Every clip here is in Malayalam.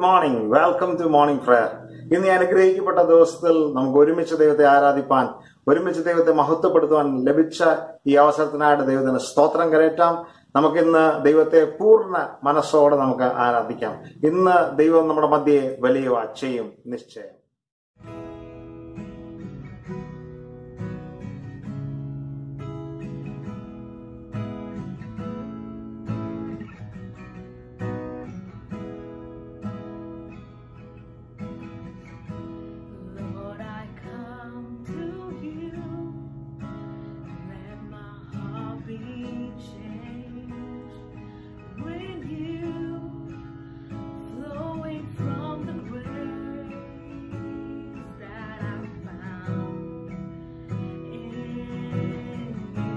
Morning welcome to morning prayer ഇന്ന് ഈ അനുഗ്രഹിക്കപ്പെട്ട ദിവസത്തിൽ നമുക്ക് ഒരുമിച്ച് ദൈവത്തെ ആരാധിപ്പാൻ ഒരുമിച്ച് ദൈവത്തെ മഹത്വപ്പെടുത്തുവാൻ ലഭിച്ച ഈ അവസരത്തിനായിട്ട് ദൈവത്തിന് സ്തോത്രം കരയറ്റാം നമുക്കിന്ന് ദൈവത്തെ പൂർണ്ണ മനസ്സോടെ നമുക്ക് ആരാധിക്കാം ഇന്ന് ദൈവം നമ്മുടെ മധ്യയെ വലിയ ചെയ്യും നിശ്ചയം Lord, I come to you. Let my heart be changed with you, flowing from the grace that I found in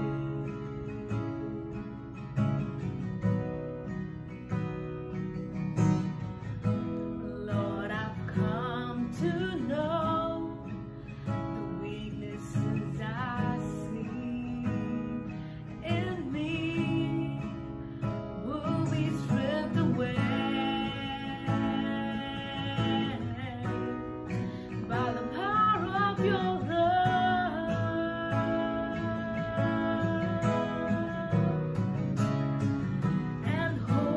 you. Lord, I've come to know the weaknesses I see in me will be stripped away by the power of your love. And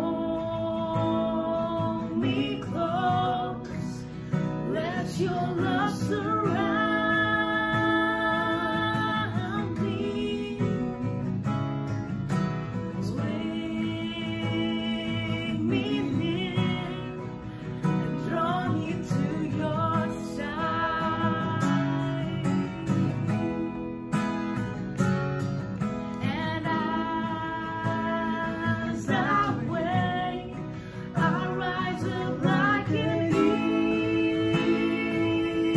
hold me close. Let your love surround me. Swing me near and draw me to your side. And as I wait, I rise up like an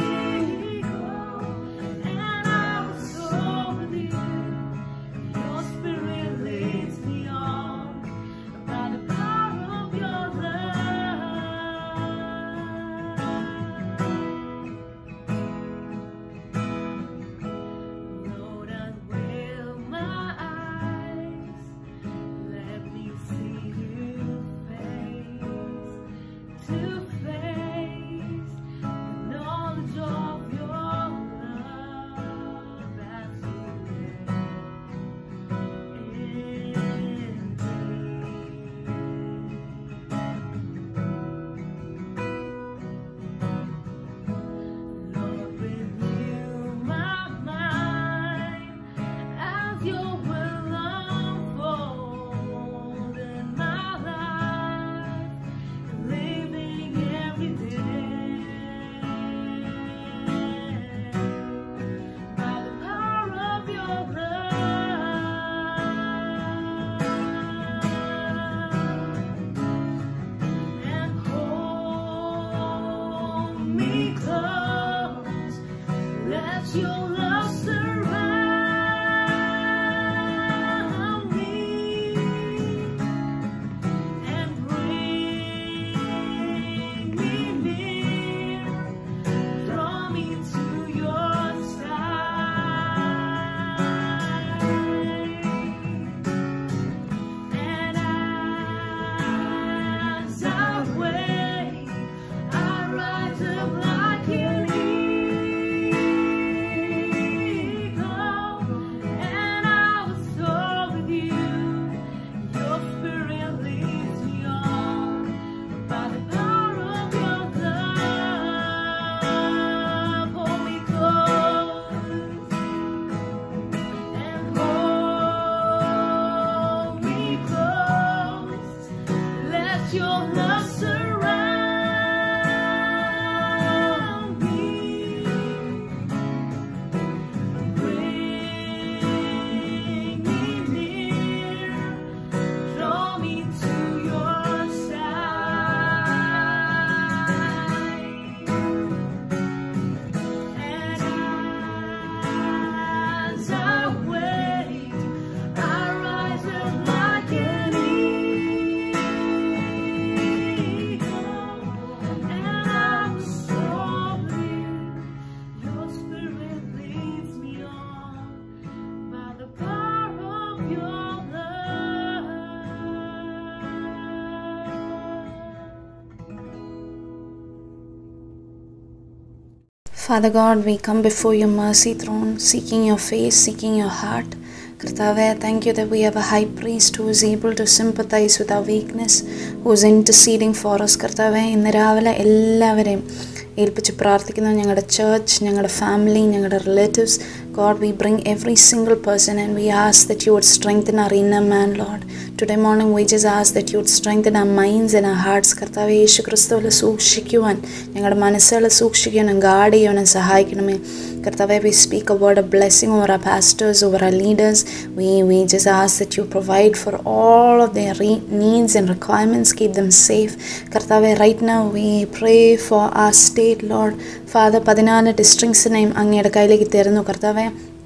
Father God, we come before your mercy throne, seeking your face, seeking your heart. Kırtave, thank you that we have a high priest who is able to sympathize with our weakness, who is interceding for us. കർത്താവെ ഇന്ന് രാവിലെ എല്ലാവരെയും ഏൽപ്പിച്ച് പ്രാർത്ഥിക്കുന്നു ഞങ്ങളുടെ ചർച്ച് ഞങ്ങളുടെ ഫാമിലി ഞങ്ങളുടെ relatives God we bring every single person and we ask that you would strengthen our inner man Lord today morning we just ask that you would strengthen our minds and our hearts കർത്താവ് യേശു ക്രിസ്തുവിൽ സൂക്ഷിക്കുവാൻ ഞങ്ങളുടെ മനസ്സുകളെ സൂക്ഷിക്കാനും ഗാർഡ് ചെയ്യാനും സഹായിക്കണമേ കർത്താവെ we speak a word of blessing over our pastors, over our leaders. We, we just ask that you provide for all of their re- needs and requirements, keep them safe. കർത്താവെ right now we pray for our state, Lord. Father, പതിനാല് ഡിസ്ട്രിക്ട്സിനെയും അങ്ങയുടെ കയ്യിലേക്ക് തരുന്നു കർത്താവെ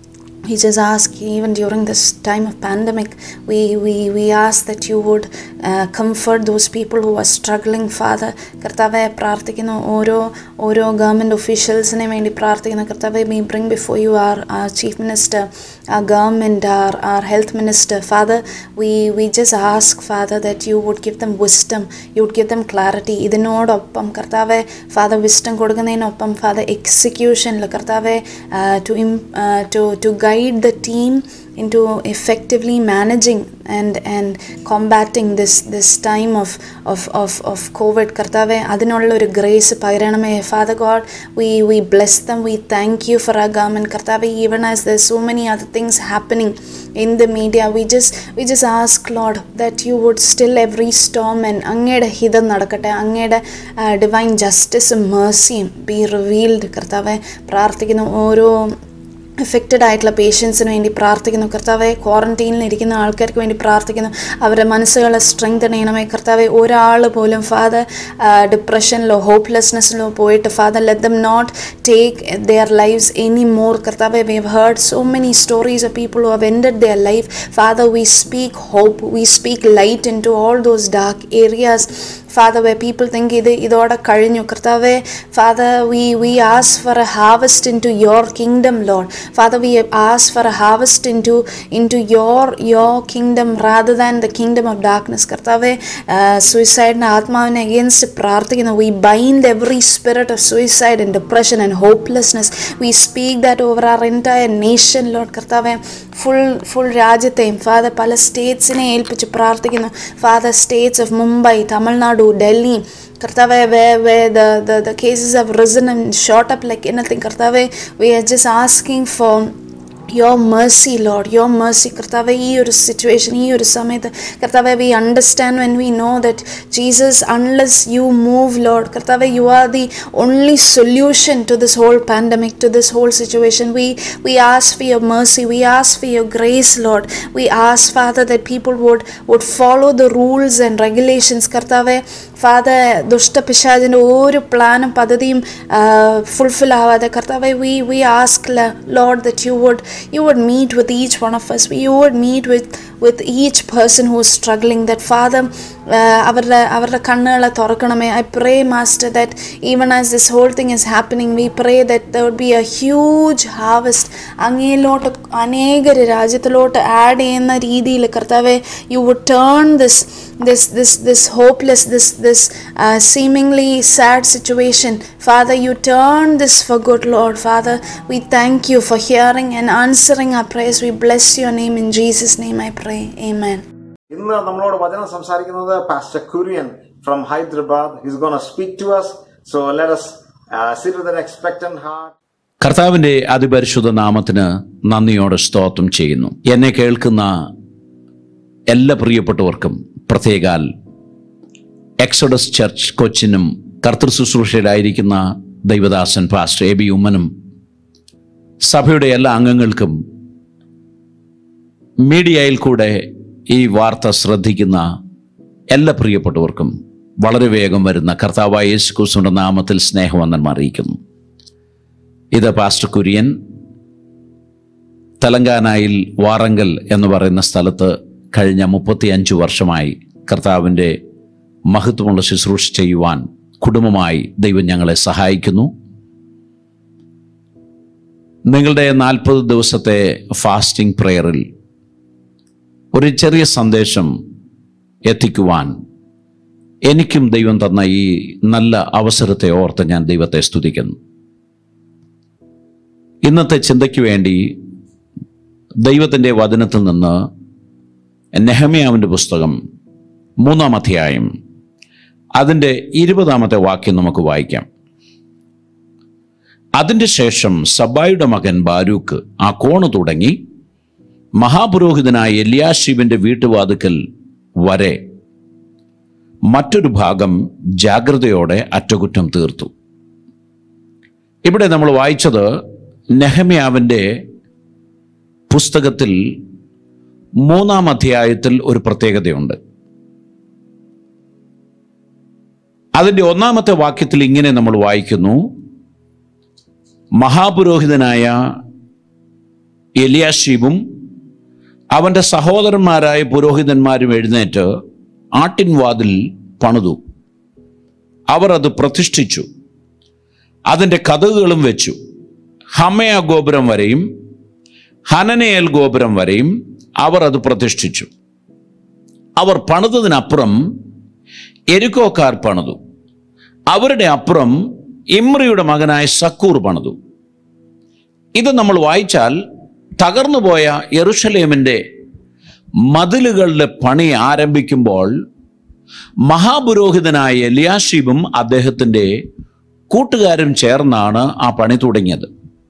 we just ask even during this time of pandemic we we we ask that you would uh, comfort those people who are struggling father കർത്താവെ പ്രാർത്ഥിക്കുന്നു ഓരോ ഓരോ ഗവൺമെൻറ് ഒഫീഷ്യൽസിനെ വേണ്ടി പ്രാർത്ഥിക്കുന്നു കർത്താവെ we bring before you our, our chief minister our government our, our health minister father we we just ask father that you would give them wisdom you would give them clarity ഇതിനോടൊപ്പം കർത്താവെ ഫാദർ വിസ്റ്റം കൊടുക്കുന്നതിനൊപ്പം ഫാദർ എക്സിക്യൂഷനിൽ കർത്താവെ to to to guide the team into effectively managing and and combating this this time of of of, of covid കർത്താവെ അതിനുള്ള ഒരു ഗ്രേസ് പകരണമേ father God we we bless them we thank you for our government കർത്താവെ even as there's so many other things happening in the media we just we just ask lord that you would still every storm and അങ്ങയുടെ ഹിതം നടക്കട്ടെ അങ്ങയുടെ ഡിവൈൻ ജസ്റ്റിസും മേഴ്സിയും ബി റിവീൽഡ് കർത്താവെ പ്രാർത്ഥിക്കുന്നു ഓരോ എഫക്റ്റഡ് ആയിട്ടുള്ള പേഷ്യൻസിന് വേണ്ടി പ്രാർത്ഥിക്കുന്നു കർത്താവെ ക്വാറന്റൈനിൽ ഇരിക്കുന്ന ആൾക്കാർക്ക് വേണ്ടി പ്രാർത്ഥിക്കുന്നു അവരുടെ മനസ്സുകളെ സ്ട്രെങ്ത് ചെയ്യണമേ കർത്താവെ ഒരാൾ പോലും ഫാദർ ഡിപ്രഷനിലോ ഹോപ്പ്ലെസ്നെസ്സിലോ പോയിട്ട് father let them not take their lives any more കർത്താവെ we have heard so many stories of people who have ended their life father we speak hope we speak light into all those dark areas father we people think ഇത് ഇതോടെ കഴിഞ്ഞു കർത്താവെ father we we ask for a harvest into your kingdom Lord father we ask for a harvest into into your your kingdom rather than the kingdom of darkness കർത്താവെ സൂയിസൈഡിൻ്റെ ആത്മാവിനെ അഗേൻസ്റ്റ് പ്രാർത്ഥിക്കുന്നു we bind every spirit of suicide and depression and hopelessness we speak that over our entire nation Lord കർത്താവെ ഫുൾ ഫുൾ രാജ്യത്തെയും ഫാദർ പല സ്റ്റേറ്റ്സിനെ ഏൽപ്പിച്ച് പ്രാർത്ഥിക്കുന്നു father states of Mumbai Tamil Nadu Delhi കർത്താവെ we we the the the cases have risen and shot up like anything കർത്താവെ we are just asking for your mercy load your mercy കർത്താവെ ഈ ഒരു സിറ്റുവേഷൻ ഈ ഒരു സമയത്ത് കർത്താവെ we understand when we know that Jesus unless you move Lord കർത്താവെ you are the only solution to this whole pandemic to this whole situation we we ask for your mercy we ask for your grace Lord we ask father that people would would follow the rules and regulations കർത്താവെ ഫാദർ ദുഷ്ടപിശാചിൻ്റെ ഒരു പ്ലാനും പദ്ധതിയും ഫുൾഫിൽ ആവാതെ കർത്താവെ we V ask Lord that you would you would meet with each one of us you would meet with with each person who is struggling that father അവരുടെ അവരുടെ കണ്ണുകളെ തുറക്കണമേ I pray master that even as this whole thing is happening we pray that the would be a huge harvest അങ്ങയിലോട്ട് അനേകർ രാജ്യത്തിലോട്ട് ആഡ് ചെയ്യുന്ന രീതിയിൽ കർത്താവെ you would turn this this this this hopeless this this seemingly sad situation father you turn this for good lord father we thank you for hearing and answering our prayers we bless your name in jesus name i pray amen ഇന്ന് നമ്മളോട് വചനം സംസാരിക്കുന്നത് pastor Kurian from Hyderabad he's gonna speak to us so let us sit with an expectant heart കർത്താവിന്റെ അതിപരിശുദ്ധ നാമത്തിന് നന്ദിയോടെ സ്തോത്രം ചെയ്യുന്നു എന്നെ കേൾക്കുന്ന എല്ലാ പ്രിയപ്പെട്ടവർക്കും പ്രത്യേകാൽ എക്സോഡസ് ചർച്ച് കൊച്ചിനും കർത്തൃ ശുശ്രൂഷയിലായിരിക്കുന്ന ദൈവദാസൻ പാസ്റ്റർ എ ബി ഉമ്മനും സഭയുടെ എല്ലാ അംഗങ്ങൾക്കും മീഡിയയിൽ കൂടെ ഈ വാർത്ത ശ്രദ്ധിക്കുന്ന എല്ലാ പ്രിയപ്പെട്ടവർക്കും വളരെ വേഗം വരുന്ന കർത്താവായ യേശു ക്രിസ്തുവിന്റെ നാമത്തിൽ സ്നേഹവന്ദനം അറിയിക്കുന്നു ഇത് പാസ്റ്റർ കുര്യൻ തെലങ്കാനയിൽ വാറങ്കൽ എന്ന് പറയുന്ന സ്ഥലത്ത് കഴിഞ്ഞ മുപ്പത്തി അഞ്ച് വർഷമായി കർത്താവിൻ്റെ മഹത്വമുള്ള ശുശ്രൂഷ ചെയ്യുവാൻ കുടുംബമായി ദൈവം ഞങ്ങളെ സഹായിക്കുന്നു നിങ്ങളുടെ നാൽപ്പത് ദിവസത്തെ ഫാസ്റ്റിംഗ് പ്രെയറിൽ ഒരു ചെറിയ സന്ദേശം എത്തിക്കുവാൻ എനിക്കും ദൈവം തന്ന ഈ നല്ല അവസരത്തെ ഓർത്ത് ഞാൻ ദൈവത്തെ സ്തുതിക്കുന്നു ഇന്നത്തെ ചിന്തയ്ക്ക് വേണ്ടി ദൈവത്തിൻ്റെ വചനത്തിൽ നിന്ന് നെഹമ്യാവിൻ്റെ പുസ്തകം മൂന്നാം അധ്യായം അതിൻ്റെ ഇരുപതാമത്തെ വാക്യം നമുക്ക് വായിക്കാം അതിൻ്റെ ശേഷം സബായുടെ മകൻ ബാരൂക്ക് ആ കോണ് തുടങ്ങി മഹാപുരോഹിതനായ എലിയാശിബിന്റെ വീട്ടുവാതുക്കൽ വരെ മറ്റൊരു ഭാഗം ജാഗ്രതയോടെ അറ്റകുറ്റം തീർത്തു ഇവിടെ നമ്മൾ വായിച്ചത് നെഹമ്യാവിൻ്റെ പുസ്തകത്തിൽ മൂന്നാം അധ്യായത്തിൽ ഒരു പ്രത്യേകതയുണ്ട് അതിൻ്റെ ഒന്നാമത്തെ വാക്യത്തിൽ ഇങ്ങനെ നമ്മൾ വായിക്കുന്നു മഹാപുരോഹിതനായ എലിയാശീബും അവൻ്റെ സഹോദരന്മാരായ പുരോഹിതന്മാരും എഴുന്നേറ്റ് ആട്ടിൻവാതിൽ പണിതു അവർ അത് പ്രതിഷ്ഠിച്ചു അതിൻ്റെ കഥകുകളും വെച്ചു ഹമയ ഗോപുരം വരെയും ഹനനയേൽ ഗോപുരം വരെയും അവർ അത് പ്രതിഷ്ഠിച്ചു അവർ പണിതതിനപ്പുറം എരുക്കോക്കാർ പണിതു അവരുടെ അപ്പുറം ഇമ്രിയുടെ മകനായ സക്കൂർ പണിതു ഇത് നമ്മൾ വായിച്ചാൽ തകർന്നുപോയ യെറുഷലേമിൻ്റെ മതിലുകളുടെ പണി ആരംഭിക്കുമ്പോൾ മഹാപുരോഹിതനായ എലിയാഷീബും അദ്ദേഹത്തിൻ്റെ കൂട്ടുകാരും ചേർന്നാണ് ആ പണി തുടങ്ങിയത്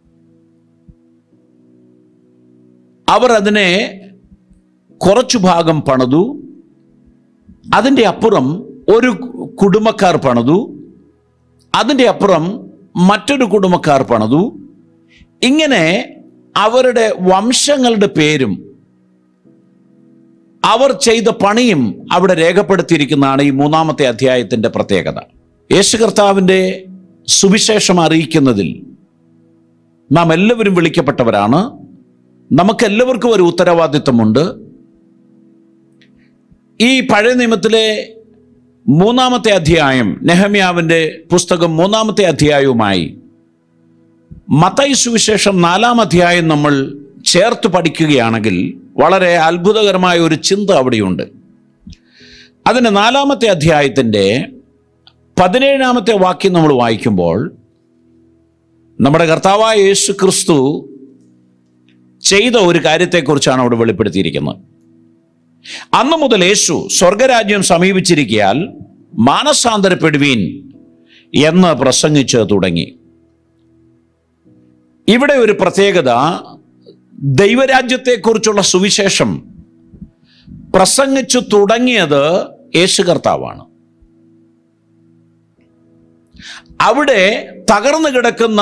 അവർ അതിനെ കുറച്ചു ഭാഗം പണിതു അതിൻ്റെ അപ്പുറം ഒരു കുടുംബക്കാർ പണിതു അതിൻ്റെ അപ്പുറം മറ്റൊരു കുടുംബക്കാർ പണിതു ഇങ്ങനെ അവരുടെ വംശങ്ങളുടെ പേരും അവർ ചെയ്ത പണിയും അവിടെ രേഖപ്പെടുത്തിയിരിക്കുന്നതാണ് ഈ മൂന്നാമത്തെ അധ്യായത്തിന്റെ പ്രത്യേകത യേശു കർത്താവിൻ്റെ സുവിശേഷം അറിയിക്കുന്നതിൽ നാം എല്ലാവരും വിളിക്കപ്പെട്ടവരാണ് നമുക്കെല്ലാവർക്കും ഒരു ഉത്തരവാദിത്വമുണ്ട് ഈ പഴയ നിയമത്തിലെ മൂന്നാമത്തെ അധ്യായം നെഹമ്യാവിൻ്റെ പുസ്തകം മൂന്നാമത്തെ അധ്യായവുമായി മത്തയി സുവിശേഷം നാലാം അധ്യായം നമ്മൾ ചേർത്ത് പഠിക്കുകയാണെങ്കിൽ വളരെ അത്ഭുതകരമായ ഒരു ചിന്ത അവിടെയുണ്ട് അതിന് നാലാമത്തെ അധ്യായത്തിൻ്റെ പതിനേഴാമത്തെ വാക്യം നമ്മൾ വായിക്കുമ്പോൾ നമ്മുടെ കർത്താവായ യേശു ക്രിസ്തു ചെയ്ത ഒരു കാര്യത്തെക്കുറിച്ചാണ് അവിടെ വെളിപ്പെടുത്തിയിരിക്കുന്നത് അന്നു മുതൽ യേശു സ്വർഗരാജ്യം സമീപിച്ചിരിക്കയാൽ മാനസാന്തരപ്പെടുവീൻ എന്ന് പ്രസംഗിച്ച് തുടങ്ങി ഇവിടെ ഒരു പ്രത്യേകത ദൈവരാജ്യത്തെക്കുറിച്ചുള്ള സുവിശേഷം പ്രസംഗിച്ചു തുടങ്ങിയത് യേശു കർത്താവാണ് അവിടെ തകർന്നു കിടക്കുന്ന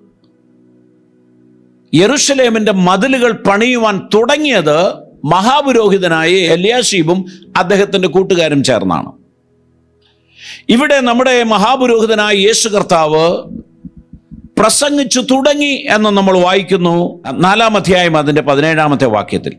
യെറുഷലേമിന്റെ മതിലുകൾ പണിയുവാൻ തുടങ്ങിയത് മഹാപുരോഹിതനായ എലിയാഷീബും അദ്ദേഹത്തിന്റെ കൂട്ടുകാരും ചേർന്നാണ് ഇവിടെ നമ്മുടെ മഹാപുരോഹിതനായ യേശു കർത്താവ് പ്രസംഗിച്ചു തുടങ്ങി എന്ന് നമ്മൾ വായിക്കുന്നു നാലാം അധ്യായം അതിന്റെ പതിനേഴാമത്തെ വാക്യത്തിൽ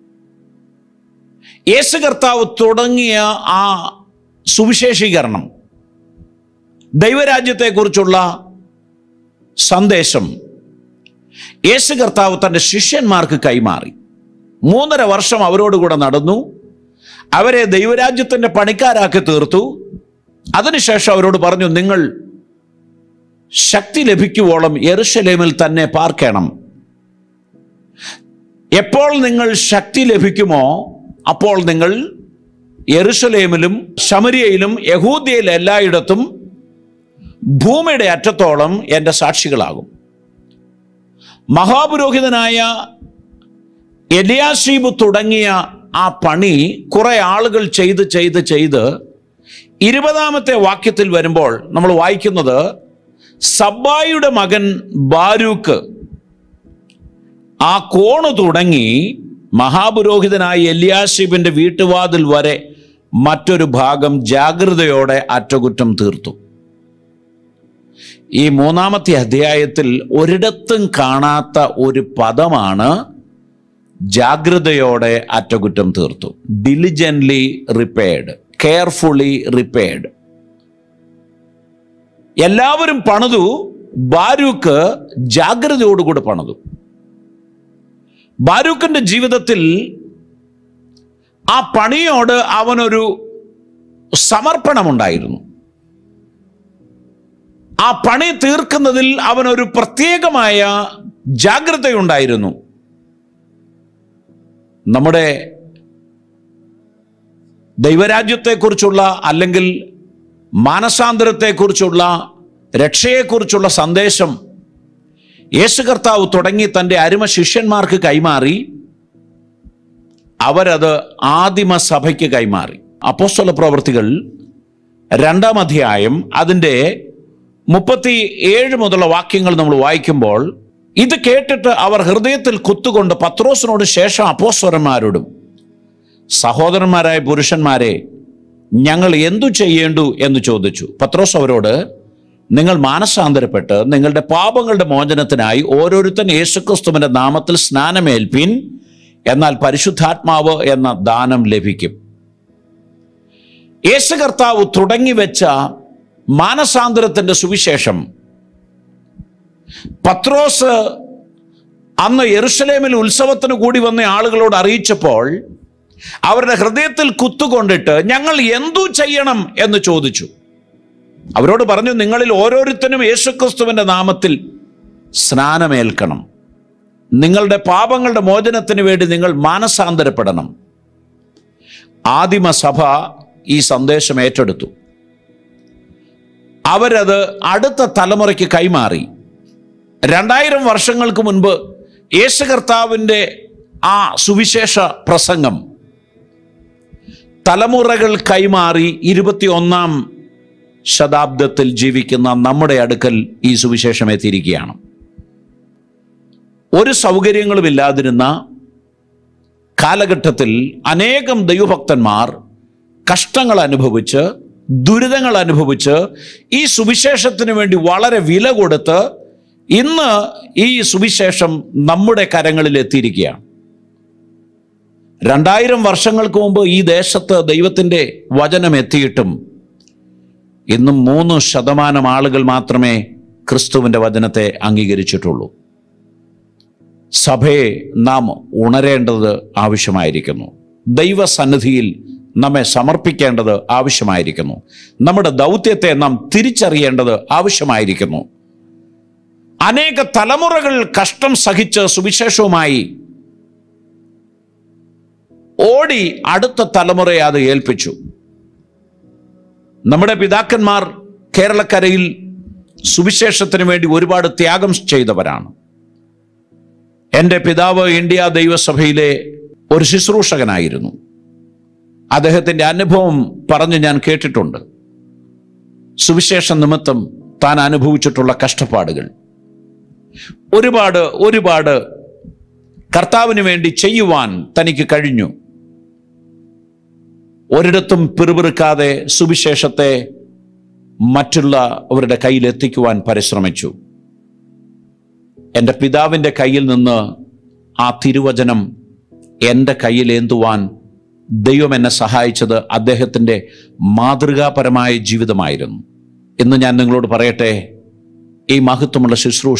യേശു കർത്താവ് തുടങ്ങിയ ആ സുവിശേഷീകരണം ദൈവരാജ്യത്തെക്കുറിച്ചുള്ള സന്ദേശം യേശു കർത്താവ് തൻ്റെ ശിഷ്യന്മാർക്ക് കൈമാറി മൂന്നര വർഷം അവരോടുകൂടെ നടന്നു അവരെ ദൈവരാജ്യത്തിൻ്റെ പണിക്കാരാക്കി തീർത്തു അതിനുശേഷം അവരോട് പറഞ്ഞു നിങ്ങൾ ശക്തി ലഭിക്കുവോളം യെറുഷലേമിൽ തന്നെ പാർക്കണം എപ്പോൾ നിങ്ങൾ ശക്തി ലഭിക്കുമോ അപ്പോൾ നിങ്ങൾ യെറുഷലേമിലും ശമരിയയിലും യഹൂദിയയിൽ എല്ലായിടത്തും ഭൂമിയുടെ അറ്റത്തോളം എൻ്റെ സാക്ഷികളാകും മഹാപുരോഹിതനായ എലിയാശീബ് തുടങ്ങിയ ആ പണി കുറെ ആളുകൾ ചെയ്ത് ചെയ്ത് ചെയ്ത് ഇരുപതാമത്തെ വാക്യത്തിൽ വരുമ്പോൾ നമ്മൾ വായിക്കുന്നത് സബ്ബായുടെ മകൻ ബാരൂക്ക് ആ കോണ് തുടങ്ങി മഹാപുരോഹിതനായ എലിയാശിബിന്റെ വീട്ടുവാതിൽ വരെ മറ്റൊരു ഭാഗം ജാഗ്രതയോടെ അറ്റകുറ്റം തീർത്തു ഈ മൂന്നാമത്തെ അധ്യായത്തിൽ ഒരിടത്തും കാണാത്ത ഒരു പദമാണ് ജാഗ്രതയോടെ അറ്റകുറ്റം തീർത്തു ഡിലിജന്റ്ലി റിപ്പയർഡ് കെയർഫുള്ളി റിപ്പയർഡ് എല്ലാവരും പണിതു ബാരൂക്ക് ജാഗ്രതയോടുകൂടി പണിതു ബാരൂക്കിന്റെ ജീവിതത്തിൽ ആ പണിയോട് അവനൊരു സമർപ്പണമുണ്ടായിരുന്നു ആ പണി തീർക്കുന്നതിൽ അവനൊരു പ്രത്യേകമായ ജാഗ്രതയുണ്ടായിരുന്നു നമ്മുടെ ദൈവരാജ്യത്തെക്കുറിച്ചുള്ള അല്ലെങ്കിൽ മാനസാന്തരത്തെക്കുറിച്ചുള്ള രക്ഷയെക്കുറിച്ചുള്ള സന്ദേശം യേശു കർത്താവ് തുടങ്ങി തൻ്റെ അരുമ ശിഷ്യന്മാർക്ക് കൈമാറി അവരത് ആദിമ സഭയ്ക്ക് കൈമാറി അപ്പോസ്തല പ്രവൃത്തികൾ രണ്ടാം അധ്യായം അതിൻ്റെ മുപ്പത്തി ഏഴ് മുതലുള്ള വാക്യങ്ങൾ നമ്മൾ വായിക്കുമ്പോൾ ഇത് കേട്ടിട്ട് അവർ ഹൃദയത്തിൽ കുത്തുകൊണ്ട് പത്രോസിനോട് ശേഷം അപ്പോസ്വരന്മാരോടും സഹോദരന്മാരായ പുരുഷന്മാരെ ഞങ്ങൾ എന്തു ചെയ്യേണ്ടു എന്ന് ചോദിച്ചു പത്രോസ് അവരോട് നിങ്ങൾ മാനസാന്തരപ്പെട്ട് നിങ്ങളുടെ പാപങ്ങളുടെ മോചനത്തിനായി ഓരോരുത്തൻ യേശുക്രിസ്തുവിന്റെ നാമത്തിൽ സ്നാനമേൽപ്പിൻ എന്നാൽ പരിശുദ്ധാത്മാവ് എന്ന ദാനം ലഭിക്കും യേശു കർത്താവ് തുടങ്ങിവെച്ച മാനസാന്തരത്തിന്റെ സുവിശേഷം പത്രോസ് അന്ന് യെറുഷലേമിൽ ഉത്സവത്തിന് കൂടി വന്ന ആളുകളോട് അറിയിച്ചപ്പോൾ അവരുടെ ഹൃദയത്തിൽ കുത്തുകൊണ്ടിട്ട് ഞങ്ങൾ എന്തു ചെയ്യണം എന്ന് ചോദിച്ചു അവരോട് പറഞ്ഞു നിങ്ങളിൽ ഓരോരുത്തരും യേശുക്രിസ്തുവിന്റെ നാമത്തിൽ സ്നാനമേൽക്കണം നിങ്ങളുടെ പാപങ്ങളുടെ മോചനത്തിന് വേണ്ടി നിങ്ങൾ മാനസാന്തരപ്പെടണം ആദിമസഭ ഈ സന്ദേശം ഏറ്റെടുത്തു അവരത് അടുത്ത തലമുറയ്ക്ക് കൈമാറി രണ്ടായിരം വർഷങ്ങൾക്ക് മുൻപ് യേശു കർത്താവിൻ്റെ ആ സുവിശേഷ പ്രസംഗം തലമുറകൾ കൈമാറി ഇരുപത്തിയൊന്നാം ശതാബ്ദത്തിൽ ജീവിക്കുന്ന നമ്മുടെ അടുക്കൽ ഈ സുവിശേഷം എത്തിയിരിക്കുകയാണ് ഒരു സൗകര്യങ്ങളും ഇല്ലാതിരുന്ന കാലഘട്ടത്തിൽ അനേകം ദൈവഭക്തന്മാർ കഷ്ടങ്ങൾ അനുഭവിച്ച് ദുരിതങ്ങൾ അനുഭവിച്ച് ഈ സുവിശേഷത്തിന് വേണ്ടി വളരെ വില കൊടുത്ത് ഇന്ന് ഈ സുവിശേഷം നമ്മുടെ കരങ്ങളിൽ എത്തിയിരിക്കുകയാണ് രണ്ടായിരം വർഷങ്ങൾക്ക് മുമ്പ് ഈ ദേശത്ത് ദൈവത്തിൻ്റെ വചനം എത്തിയിട്ടും ഇന്നും മൂന്ന് ശതമാനം ആളുകൾ മാത്രമേ ക്രിസ്തുവിൻ്റെ വചനത്തെ അംഗീകരിച്ചിട്ടുള്ളൂ സഭയെ നാം ഉണരേണ്ടത് ആവശ്യമായിരിക്കുന്നു ദൈവസന്നിധിയിൽ നമ്മെ സമർപ്പിക്കേണ്ടത് ആവശ്യമായിരിക്കുന്നു നമ്മുടെ ദൗത്യത്തെ നാം തിരിച്ചറിയേണ്ടത് ആവശ്യമായിരിക്കുന്നു അനേക തലമുറകൾ കഷ്ടം സഹിച്ച് സുവിശേഷവുമായി ഓടി അടുത്ത തലമുറയെ അത് ഏൽപ്പിച്ചു നമ്മുടെ പിതാക്കന്മാർ കേരളക്കരയിൽ സുവിശേഷത്തിന് വേണ്ടി ഒരുപാട് ത്യാഗം ചെയ്തവരാണ് എൻ്റെ പിതാവ് ഇന്ത്യ ദൈവസഭയിലെ ഒരു ശുശ്രൂഷകനായിരുന്നു അദ്ദേഹത്തിൻ്റെ അനുഭവം പറഞ്ഞ് ഞാൻ കേട്ടിട്ടുണ്ട് സുവിശേഷ നിമിത്തം താൻ അനുഭവിച്ചിട്ടുള്ള കഷ്ടപ്പാടുകൾ ഒരുപാട് ഒരുപാട് കർത്താവിന് വേണ്ടി ചെയ്യുവാൻ തനിക്ക് കഴിഞ്ഞു ഒരിടത്തും പിറുപിറുക്കാതെ സുവിശേഷത്തെ മറ്റുള്ളവരുടെ കയ്യിൽ എത്തിക്കുവാൻ പരിശ്രമിച്ചു എൻ്റെ പിതാവിൻ്റെ കയ്യിൽ നിന്ന് ആ തിരുവചനം എൻ്റെ കയ്യിൽ ഏന്തുവാൻ ദൈവം എന്നെ സഹായിച്ചത് അദ്ദേഹത്തിൻ്റെ മാതൃകാപരമായ ജീവിതമായിരുന്നു ഇന്ന് ഞാൻ നിങ്ങളോട് പറയട്ടെ ഈ മഹത്വമുള്ള ശുശ്രൂഷ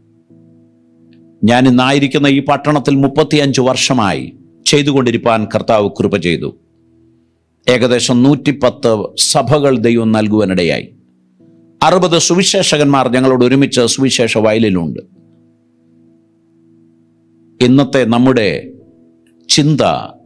ഞാൻ ഇന്നായിരിക്കുന്ന ഈ പട്ടണത്തിൽ മുപ്പത്തിയഞ്ച് വർഷമായി ചെയ്തുകൊണ്ടിരിക്കാൻ കർത്താവ് കൃപ ചെയ്തു ഏകദേശം നൂറ്റിപ്പത്ത് സഭകൾ ദൈവം നൽകുവാനിടയായി അറുപത് സുവിശേഷകന്മാർ ഞങ്ങളോട് ഒരുമിച്ച് സുവിശേഷ വയലിലുണ്ട് ഇന്നത്തെ നമ്മുടെ ചിന്ത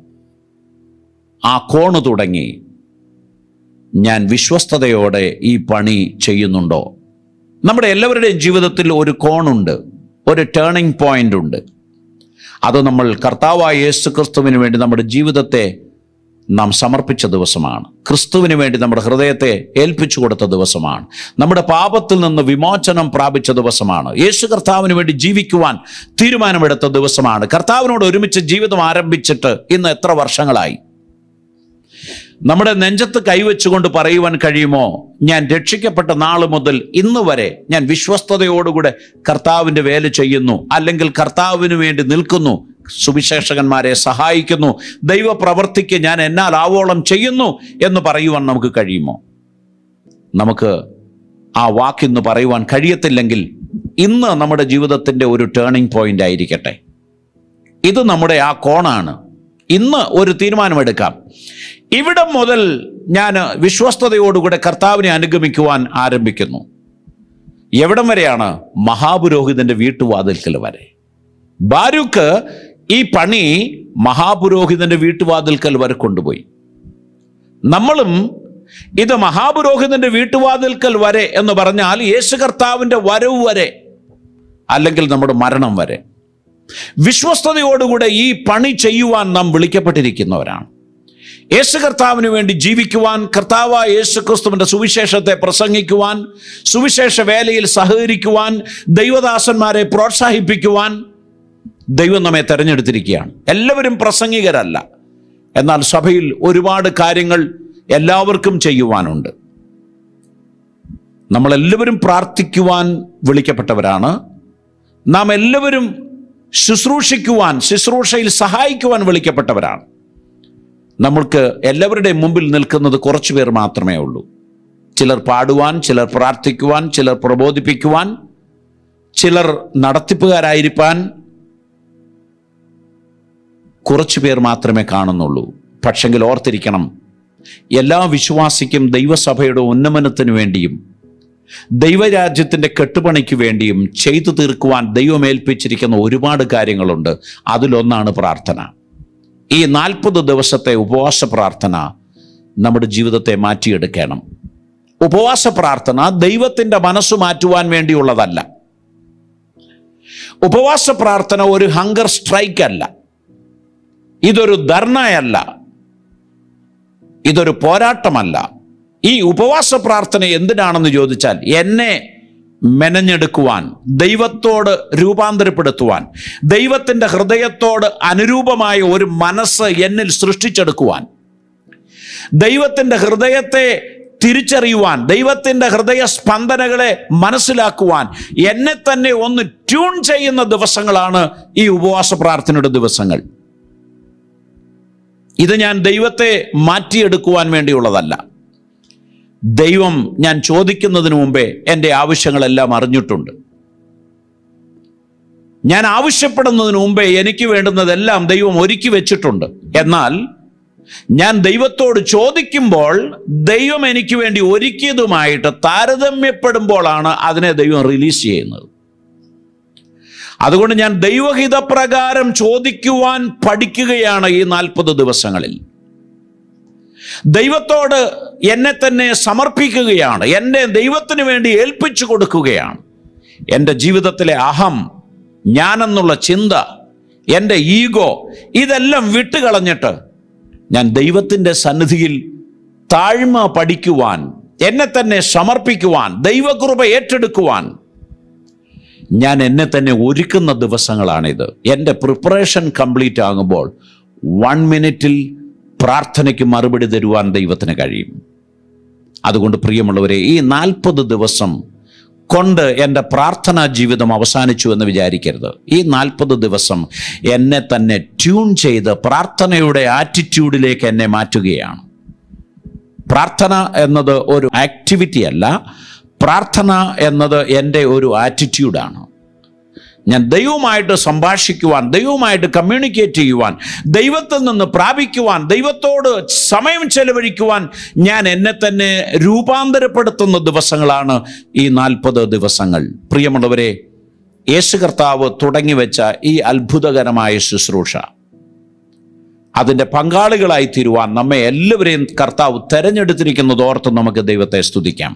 ആ കോണ് തുടങ്ങി ഞാൻ വിശ്വസ്തയോടെ ഈ പണി ചെയ്യുന്നുണ്ടോ നമ്മുടെ എല്ലാവരുടെയും ജീവിതത്തിൽ ഒരു കോണുണ്ട് ഒരു ടേണിംഗ് പോയിന്റ് ഉണ്ട് അത് നമ്മൾ കർത്താവായ യേശു ക്രിസ്തുവിന് വേണ്ടി നമ്മുടെ ജീവിതത്തെ നാം സമർപ്പിച്ച ദിവസമാണ് ക്രിസ്തുവിന് വേണ്ടി നമ്മുടെ ഹൃദയത്തെ ഏൽപ്പിച്ചു കൊടുത്ത ദിവസമാണ് നമ്മുടെ പാപത്തിൽ നിന്ന് വിമോചനം പ്രാപിച്ച ദിവസമാണ് യേശു കർത്താവിന് വേണ്ടി ജീവിക്കുവാൻ തീരുമാനമെടുത്ത ദിവസമാണ് കർത്താവിനോട് ഒരുമിച്ച് ജീവിതം ആരംഭിച്ചിട്ട് ഇന്ന് എത്ര വർഷങ്ങളായി നമ്മുടെ നെഞ്ചത്ത് കൈവച്ചുകൊണ്ട് പറയുവാൻ കഴിയുമോ ഞാൻ രക്ഷിക്കപ്പെട്ട നാൾ മുതൽ ഇന്ന് വരെ ഞാൻ വിശ്വസ്തയോടുകൂടെ കർത്താവിൻ്റെ വേല ചെയ്യുന്നു അല്ലെങ്കിൽ കർത്താവിന് വേണ്ടി നിൽക്കുന്നു സുവിശേഷകന്മാരെ സഹായിക്കുന്നു ദൈവപ്രവർത്തിക്ക് ഞാൻ എന്നാൽ ആവോളം ചെയ്യുന്നു എന്ന് പറയുവാൻ നമുക്ക് കഴിയുമോ നമുക്ക് ആ വാക്കിന്ന് പറയുവാൻ കഴിയത്തില്ലെങ്കിൽ ഇന്ന് നമ്മുടെ ജീവിതത്തിൻ്റെ ഒരു ടേണിംഗ് പോയിന്റ് ആയിരിക്കട്ടെ ഇത് നമ്മുടെ ആ കോണാണ് ഇന്ന് ഒരു തീരുമാനമെടുക്കാം ഇവിടം മുതൽ ഞാൻ വിശ്വസ്തയോടുകൂടെ കർത്താവിനെ അനുഗമിക്കുവാൻ ആരംഭിക്കുന്നു എവിടം വരെയാണ് മഹാപുരോഹിതന്റെ വീട്ടുവാതിൽക്കൽ വരെ ബാരൂക്ക് ഈ പണി മഹാപുരോഹിതന്റെ വീട്ടുവാതിൽക്കൽ വരെ കൊണ്ടുപോയി നമ്മളും ഇത് മഹാപുരോഹിതന്റെ വീട്ടുവാതിൽക്കൽ വരെ എന്ന് പറഞ്ഞാൽ യേശു കർത്താവിന്റെ വരവ് വരെ അല്ലെങ്കിൽ നമ്മുടെ മരണം വരെ വിശ്വസ്തയോടുകൂടെ ഈ പണി ചെയ്യുവാൻ നാം വിളിക്കപ്പെട്ടിരിക്കുന്നവരാണ് യേശു കർത്താവിന് വേണ്ടി ജീവിക്കുവാൻ കർത്താവ് യേശു ക്രിസ്തുവിന്റെ സുവിശേഷത്തെ പ്രസംഗിക്കുവാൻ സുവിശേഷ വേലയിൽ സഹകരിക്കുവാൻ ദൈവദാസന്മാരെ പ്രോത്സാഹിപ്പിക്കുവാൻ ദൈവം നമ്മെ തെരഞ്ഞെടുത്തിരിക്കുകയാണ് എല്ലാവരും പ്രസംഗികരല്ല എന്നാൽ സഭയിൽ ഒരുപാട് കാര്യങ്ങൾ എല്ലാവർക്കും ചെയ്യുവാനുണ്ട് നമ്മളെല്ലാവരും പ്രാർത്ഥിക്കുവാൻ വിളിക്കപ്പെട്ടവരാണ് നാം എല്ലാവരും ശുശ്രൂഷിക്കുവാൻ ശുശ്രൂഷയിൽ സഹായിക്കുവാൻ വിളിക്കപ്പെട്ടവരാണ് നമ്മൾക്ക് എല്ലാവരുടെയും മുമ്പിൽ നിൽക്കുന്നത് കുറച്ചു പേർ മാത്രമേ ഉള്ളൂ ചിലർ പാടുവാൻ ചിലർ പ്രാർത്ഥിക്കുവാൻ ചിലർ പ്രബോധിപ്പിക്കുവാൻ ചിലർ നടത്തിപ്പുകാരായിരിക്കാൻ കുറച്ചു പേർ മാത്രമേ കാണുന്നുള്ളൂ പക്ഷെങ്കിൽ ഓർത്തിരിക്കണം എല്ലാ വിശ്വാസിക്കും ദൈവസഭയുടെ ഉന്നമനത്തിനു വേണ്ടിയും ദൈവരാജ്യത്തിന്റെ കെട്ടുപണിക്ക് വേണ്ടിയും ചെയ്തു തീർക്കുവാൻ ദൈവം ഏൽപ്പിച്ചിരിക്കുന്ന ഒരുപാട് കാര്യങ്ങളുണ്ട് അതിലൊന്നാണ് പ്രാർത്ഥന ഈ നാൽപ്പത് ദിവസത്തെ ഉപവാസ പ്രാർത്ഥന നമ്മുടെ ജീവിതത്തെ മാറ്റിയെടുക്കണം ഉപവാസ പ്രാർത്ഥന ദൈവത്തിന്റെ മനസ്സ് മാറ്റുവാൻ വേണ്ടിയുള്ളതല്ല ഉപവാസ പ്രാർത്ഥന ഒരു ഹങ്കർ സ്ട്രൈക്ക് അല്ല ഇതൊരു ധർണയല്ല ഇതൊരു പോരാട്ടമല്ല ഈ ഉപവാസ പ്രാർത്ഥന എന്തിനാണെന്ന് ചോദിച്ചാൽ എന്നെ മെനഞ്ഞെടുക്കുവാൻ ദൈവത്തോട് രൂപാന്തരപ്പെടുത്തുവാൻ ദൈവത്തിന്റെ ഹൃദയത്തോട് അനുരൂപമായ ഒരു മനസ്സ് എന്നിൽ സൃഷ്ടിച്ചെടുക്കുവാൻ ദൈവത്തിന്റെ ഹൃദയത്തെ തിരിച്ചറിയുവാൻ ദൈവത്തിന്റെ ഹൃദയ സ്പന്ദനകളെ മനസ്സിലാക്കുവാൻ എന്നെ തന്നെ ഒന്ന് ട്യൂൺ ചെയ്യുന്ന ദിവസങ്ങളാണ് ഈ ഉപവാസ പ്രാർത്ഥനയുടെ ദിവസങ്ങൾ ഇത് ഞാൻ ദൈവത്തെ മാറ്റിയെടുക്കുവാൻ വേണ്ടിയുള്ളതല്ല ദൈവം ഞാൻ ചോദിക്കുന്നതിന് മുമ്പേ എൻ്റെ ആവശ്യങ്ങളെല്ലാം അറിഞ്ഞിട്ടുണ്ട് ഞാൻ ആവശ്യപ്പെടുന്നതിന് മുമ്പേ എനിക്ക് വേണ്ടുന്നതെല്ലാം ദൈവം ഒരുക്കി വെച്ചിട്ടുണ്ട് എന്നാൽ ഞാൻ ദൈവത്തോട് ചോദിക്കുമ്പോൾ ദൈവം എനിക്ക് വേണ്ടി ഒരുക്കിയതുമായിട്ട് താരതമ്യപ്പെടുമ്പോഴാണ് അതിനെ ദൈവം റിലീസ് ചെയ്യുന്നത് അതുകൊണ്ട് ഞാൻ ദൈവഹിതപ്രകാരം ചോദിക്കുവാൻ പഠിക്കുകയാണ് ഈ നാൽപ്പത് ദിവസങ്ങളിൽ ദൈവത്തോട് എന്നെ തന്നെ സമർപ്പിക്കുകയാണ് എന്നെ ദൈവത്തിന് വേണ്ടി ഏൽപ്പിച്ചു കൊടുക്കുകയാണ് എൻ്റെ ജീവിതത്തിലെ അഹം ഞാനെന്നുള്ള ചിന്ത എൻ്റെ ഈഗോ ഇതെല്ലാം വിട്ടുകളഞ്ഞിട്ട് ഞാൻ ദൈവത്തിൻ്റെ സന്നിധിയിൽ താഴ്മ പഠിക്കുവാൻ എന്നെ തന്നെ സമർപ്പിക്കുവാൻ ദൈവകൃപ ഏറ്റെടുക്കുവാൻ ഞാൻ എന്നെ തന്നെ ഒരുക്കുന്ന ദിവസങ്ങളാണിത് എൻ്റെ പ്രിപ്പറേഷൻ കംപ്ലീറ്റ് ആകുമ്പോൾ വൺ മിനിറ്റിൽ പ്രാർത്ഥനയ്ക്ക് മറുപടി തരുവാൻ ദൈവത്തിന് കഴിയും അതുകൊണ്ട് പ്രിയമുള്ളവരെ ഈ നാൽപ്പത് ദിവസം കൊണ്ട് എൻ്റെ പ്രാർത്ഥനാ ജീവിതം അവസാനിച്ചു എന്ന് വിചാരിക്കരുത് ഈ നാൽപ്പത് ദിവസം എന്നെ തന്നെ ട്യൂൺ ചെയ്ത് പ്രാർത്ഥനയുടെ ആറ്റിറ്റ്യൂഡിലേക്ക് എന്നെ മാറ്റുകയാണ് പ്രാർത്ഥന എന്നത് ഒരു ആക്ടിവിറ്റി അല്ല പ്രാർത്ഥന എന്നത് എൻ്റെ ഒരു ആറ്റിറ്റ്യൂഡാണ് ഞാൻ ദൈവവുമായിട്ട് സംഭാഷിക്കുവാൻ ദൈവവുമായിട്ട് കമ്മ്യൂണിക്കേറ്റ് ചെയ്യുവാൻ ദൈവത്തിൽ നിന്ന് പ്രാപിക്കുവാൻ ദൈവത്തോട് സമയം ചെലവഴിക്കുവാൻ ഞാൻ എന്നെ തന്നെ രൂപാന്തരപ്പെടുത്തുന്ന ദിവസങ്ങളാണ് ഈ നാൽപ്പത് ദിവസങ്ങൾ പ്രിയമുള്ളവരെ യേശു കർത്താവ് തുടങ്ങി വെച്ച ഈ അത്ഭുതകരമായ ശുശ്രൂഷ അതിൻ്റെ പങ്കാളികളായി തീരുവാൻ നമ്മെ എല്ലാവരെയും കർത്താവ് തെരഞ്ഞെടുത്തിരിക്കുന്നത് ഓർത്ത് നമുക്ക് ദൈവത്തെ സ്തുതിക്കാം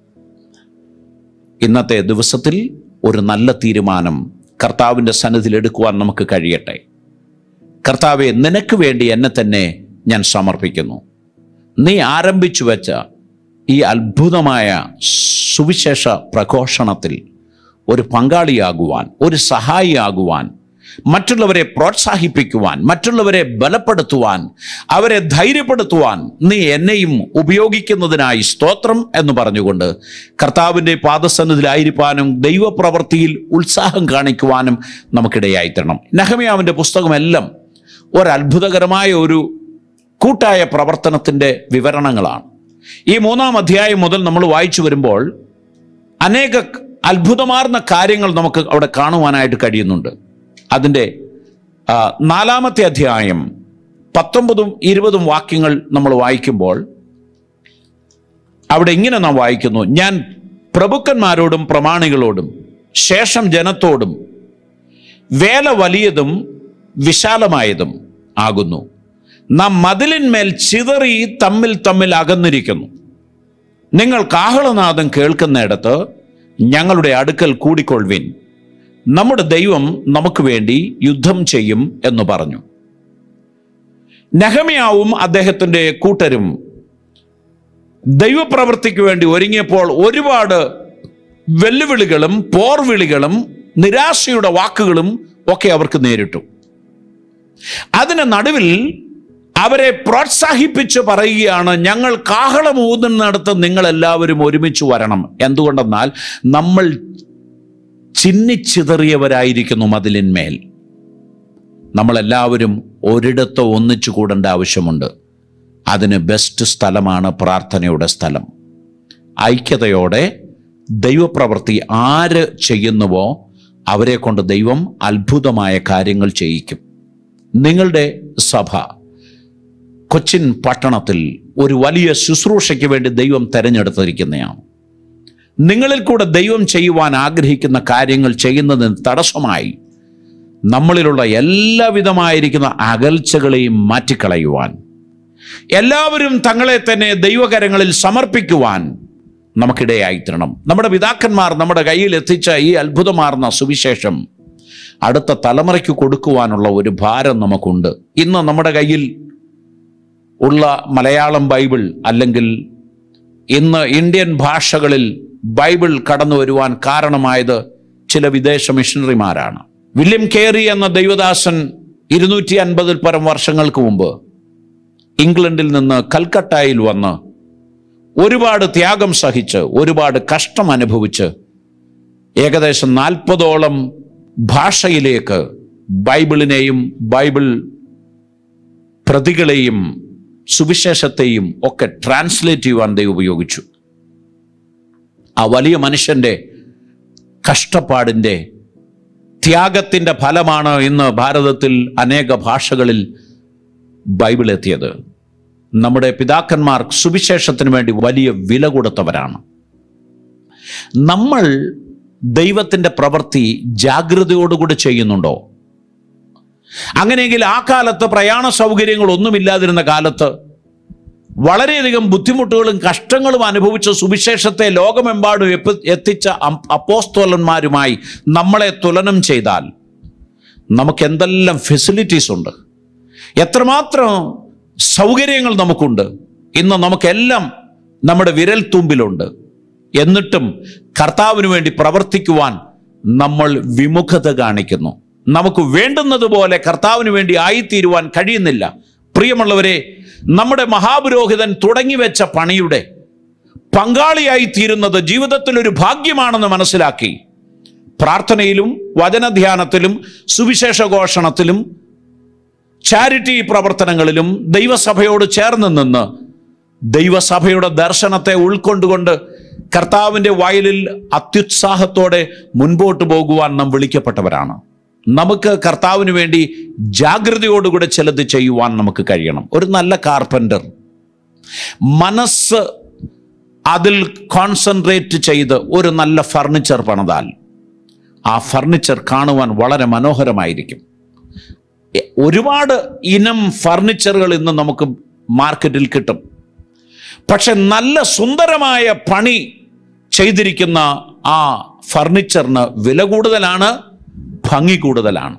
ഇന്നത്തെ ദിവസത്തിൽ ഒരു നല്ല തീരുമാനം കർത്താവിൻ്റെ സന്നിധിയിൽ എടുക്കുവാൻ നമുക്ക് കഴിയട്ടെ കർത്താവെ നിനക്ക് വേണ്ടി എന്നെ തന്നെ ഞാൻ സമർപ്പിക്കുന്നു നീ ആരംഭിച്ചു വെച്ച ഈ അത്ഭുതമായ സുവിശേഷ പ്രഘോഷണത്തിൽ ഒരു പങ്കാളിയാകുവാൻ ഒരു സഹായിയാകുവാൻ മറ്റുള്ളവരെ പ്രോത്സാഹിപ്പിക്കുവാൻ മറ്റുള്ളവരെ ബലപ്പെടുത്തുവാൻ അവരെ ധൈര്യപ്പെടുത്തുവാൻ നീ എന്നെയും ഉപയോഗിക്കുന്നതിനായി സ്തോത്രം എന്ന് പറഞ്ഞുകൊണ്ട് കർത്താവിൻ്റെ പാദസന്നിധിയിലായിരിക്കാനും ദൈവപ്രവൃത്തിയിൽ ഉത്സാഹം കാണിക്കുവാനും നമുക്കിടയായി തരണം നഹമിയാവിൻ്റെ പുസ്തകമെല്ലാം ഒരത്ഭുതകരമായ ഒരു കൂട്ടായ പ്രവർത്തനത്തിൻ്റെ വിവരണങ്ങളാണ് ഈ മൂന്നാം അധ്യായം മുതൽ നമ്മൾ വായിച്ചു വരുമ്പോൾ അനേക അത്ഭുതമാർന്ന കാര്യങ്ങൾ നമുക്ക് അവിടെ കാണുവാനായിട്ട് കഴിയുന്നുണ്ട് അതിൻ്റെ ആ, നാലാമത്തെ അധ്യായം പത്തൊമ്പതും ഇരുപതും വാക്യങ്ങൾ നമ്മൾ വായിക്കുമ്പോൾ അവിടെ ഇങ്ങനെ നാം വായിക്കുന്നു ഞാൻ പ്രഭുക്കന്മാരോടും പ്രമാണികളോടും ശേഷം ജനത്തോടും വേല വലിയതും വിശാലമായതും ആകുന്നു നാം മതിലിന്മേൽ ചിതറി തമ്മിൽ തമ്മിൽ അകന്നിരിക്കുന്നു നിങ്ങൾ കാഹളനാദം കേൾക്കുന്നിടത്ത് ഞങ്ങളുടെ അടുക്കൽ കൂടിക്കൊള്ളുവിൻ നമ്മുടെ ദൈവം നമുക്ക് വേണ്ടി യുദ്ധം ചെയ്യും എന്ന് പറഞ്ഞു നെഹമിയാവും അദ്ദേഹത്തിന്റെ കൂട്ടരും ദൈവപ്രവൃത്തിക്ക് വേണ്ടി ഒരുങ്ങിയപ്പോൾ ഒരുപാട് വെല്ലുവിളികളും പോർവിളികളും നിരാശയുടെ വാക്കുകളും ഒക്കെ അവർക്ക് നേരിട്ടു അതിന് നടുവിൽ അവരെ പ്രോത്സാഹിപ്പിച്ച് പറയുകയാണ് ഞങ്ങൾ കാഹളം ഊതുന്നിടത്ത് നിങ്ങൾ എല്ലാവരും ഒരുമിച്ച് വരണം എന്തുകൊണ്ടെന്നാൽ നമ്മൾ ചിന്നിച്ചിതറിയവരായിരിക്കുന്നു മതിലിന്മേൽ നമ്മളെല്ലാവരും ഒരിടത്ത് ഒന്നിച്ചു കൂടേണ്ട ആവശ്യമുണ്ട് അതിന് ബെസ്റ്റ് സ്ഥലമാണ് പ്രാർത്ഥനയുടെ സ്ഥലം ഐക്യതയോടെ ദൈവപ്രവൃത്തി ആര് ചെയ്യുന്നുവോ അവരെ കൊണ്ട് ദൈവം അത്ഭുതമായ കാര്യങ്ങൾ ചെയ്യിക്കും നിങ്ങളുടെ സഭ കൊച്ചിൻ പട്ടണത്തിൽ ഒരു വലിയ ശുശ്രൂഷയ്ക്ക് വേണ്ടി ദൈവം തെരഞ്ഞെടുത്തിരിക്കുന്നതാണ് നിങ്ങളിൽ കൂടെ ദൈവം ചെയ്യുവാൻ ആഗ്രഹിക്കുന്ന കാര്യങ്ങൾ ചെയ്യുന്നതിന് തടസ്സമായി നമ്മളിലുള്ള എല്ലാവിധമായിരിക്കുന്ന അകൽച്ചകളെയും മാറ്റിക്കളയുവാൻ എല്ലാവരും തങ്ങളെ തന്നെ ദൈവകരങ്ങളിൽ സമർപ്പിക്കുവാൻ നമുക്കിടയായിത്തീരണം നമ്മുടെ പിതാക്കന്മാർ നമ്മുടെ കയ്യിൽ എത്തിച്ച ഈ അത്ഭുതമാർന്ന സുവിശേഷം അടുത്ത തലമുറയ്ക്ക് കൊടുക്കുവാനുള്ള ഒരു ഭാരം നമുക്കുണ്ട് ഇന്ന് നമ്മുടെ കയ്യിൽ ഉള്ള മലയാളം ബൈബിൾ അല്ലെങ്കിൽ ഇന്ന് ഇന്ത്യൻ ഭാഷകളിൽ ബൈബിൾ കടന്നു വരുവാൻ കാരണമായത് ചില വിദേശ മിഷണറിമാരാണ് വില്യം കേറി എന്ന ദൈവദാസൻ ഇരുന്നൂറ്റി അൻപതിൽ പരം വർഷങ്ങൾക്ക് മുമ്പ് ഇംഗ്ലണ്ടിൽ നിന്ന് കൽക്കട്ടയിൽ വന്ന് ഒരുപാട് ത്യാഗം സഹിച്ച് ഒരുപാട് കഷ്ടം അനുഭവിച്ച് ഏകദേശം നാൽപ്പതോളം ഭാഷയിലേക്ക് ബൈബിളിനെയും ബൈബിൾ പ്രതികളെയും സുവിശേഷത്തെയും ഒക്കെ ട്രാൻസ്ലേറ്റ് ചെയ്യുവാൻ ദൈവം ഉപയോഗിച്ചു ആ വലിയ മനുഷ്യന്റെ കഷ്ടപ്പാടിൻ്റെ ത്യാഗത്തിൻ്റെ ഫലമാണ് ഇന്ന് ഭാരതത്തിൽ അനേക ഭാഷകളിൽ ബൈബിൾ എത്തിയത് നമ്മുടെ പിതാക്കന്മാർ സുവിശേഷത്തിന് വേണ്ടി വലിയ വില കൊടുത്തവരാണ് നമ്മൾ ദൈവത്തിൻ്റെ പ്രവൃത്തി ജാഗ്രതയോടുകൂടി ചെയ്യുന്നുണ്ടോ അങ്ങനെയെങ്കിൽ ആ കാലത്ത് പ്രയാണ സൗകര്യങ്ങൾ ഒന്നുമില്ലാതിരുന്ന കാലത്ത് വളരെയധികം ബുദ്ധിമുട്ടുകളും കഷ്ടങ്ങളും അനുഭവിച്ച സുവിശേഷത്തെ ലോകമെമ്പാടും എപ്പ- എത്തിച്ച അം- അപ്പോസ്തോലന്മാരുമായി നമ്മളെ തുലനം ചെയ്താൽ നമുക്ക് എന്തെല്ലാം ഫെസിലിറ്റീസ് ഉണ്ട് എത്രമാത്രം സൗകര്യങ്ങൾ നമുക്കുണ്ട് ഇന്ന് നമുക്കെല്ലാം നമ്മുടെ വിരൽ തുമ്പിലുണ്ട് എന്നിട്ടും കർത്താവിന് വേണ്ടി പ്രവർത്തിക്കുവാൻ നമ്മൾ വിമുഖത കാണിക്കുന്നു നമുക്ക് വേണ്ടുന്നത് പോലെ കർത്താവിന് വേണ്ടി ആയിത്തീരുവാൻ കഴിയുന്നില്ല പ്രിയമുള്ളവരെ നമ്മുടെ മഹാപുരോഹിതൻ തുടങ്ങി വെച്ച പണിയുടെ പങ്കാളിയായി തീരുന്നത് ജീവിതത്തിൽ ഒരു ഭാഗ്യമാണെന്ന് മനസ്സിലാക്കി പ്രാർത്ഥനയിലും വചനധ്യാനത്തിലും സുവിശേഷ ഘോഷണത്തിലും ചാരിറ്റി പ്രവർത്തനങ്ങളിലും ദൈവസഭയോട് ചേർന്ന് നിന്ന് ദൈവസഭയുടെ ദർശനത്തെ ഉൾക്കൊണ്ടുകൊണ്ട് കർത്താവിൻ്റെ വയലിൽ അത്യുത്സാഹത്തോടെ മുൻപോട്ട് പോകുവാൻ നാം വിളിക്കപ്പെട്ടവരാണ് നമുക്ക് കർത്താവിന് വേണ്ടി ജാഗ്രതയോടുകൂടെ ചിലത് ചെയ്യുവാൻ നമുക്ക് കഴിയണം ഒരു നല്ല കാർപ്പൻ്റർ മനസ്സ് അതിൽ കോൺസെൻട്രേറ്റ് ചെയ്ത് ഒരു നല്ല ഫർണിച്ചർ പണിതാൽ ആ ഫർണിച്ചർ കാണുവാൻ വളരെ മനോഹരമായിരിക്കും എ- ഒരുപാട് ഇനം ഫർണിച്ചറുകൾ ഇന്ന് നമുക്ക് മാർക്കറ്റിൽ കിട്ടും പക്ഷെ നല്ല സുന്ദരമായ പണി ചെയ്തിരിക്കുന്ന ആ ഫർണിച്ചറിന് വില കൂടുതലാണ് ഭംഗി കൂടുതലാണ്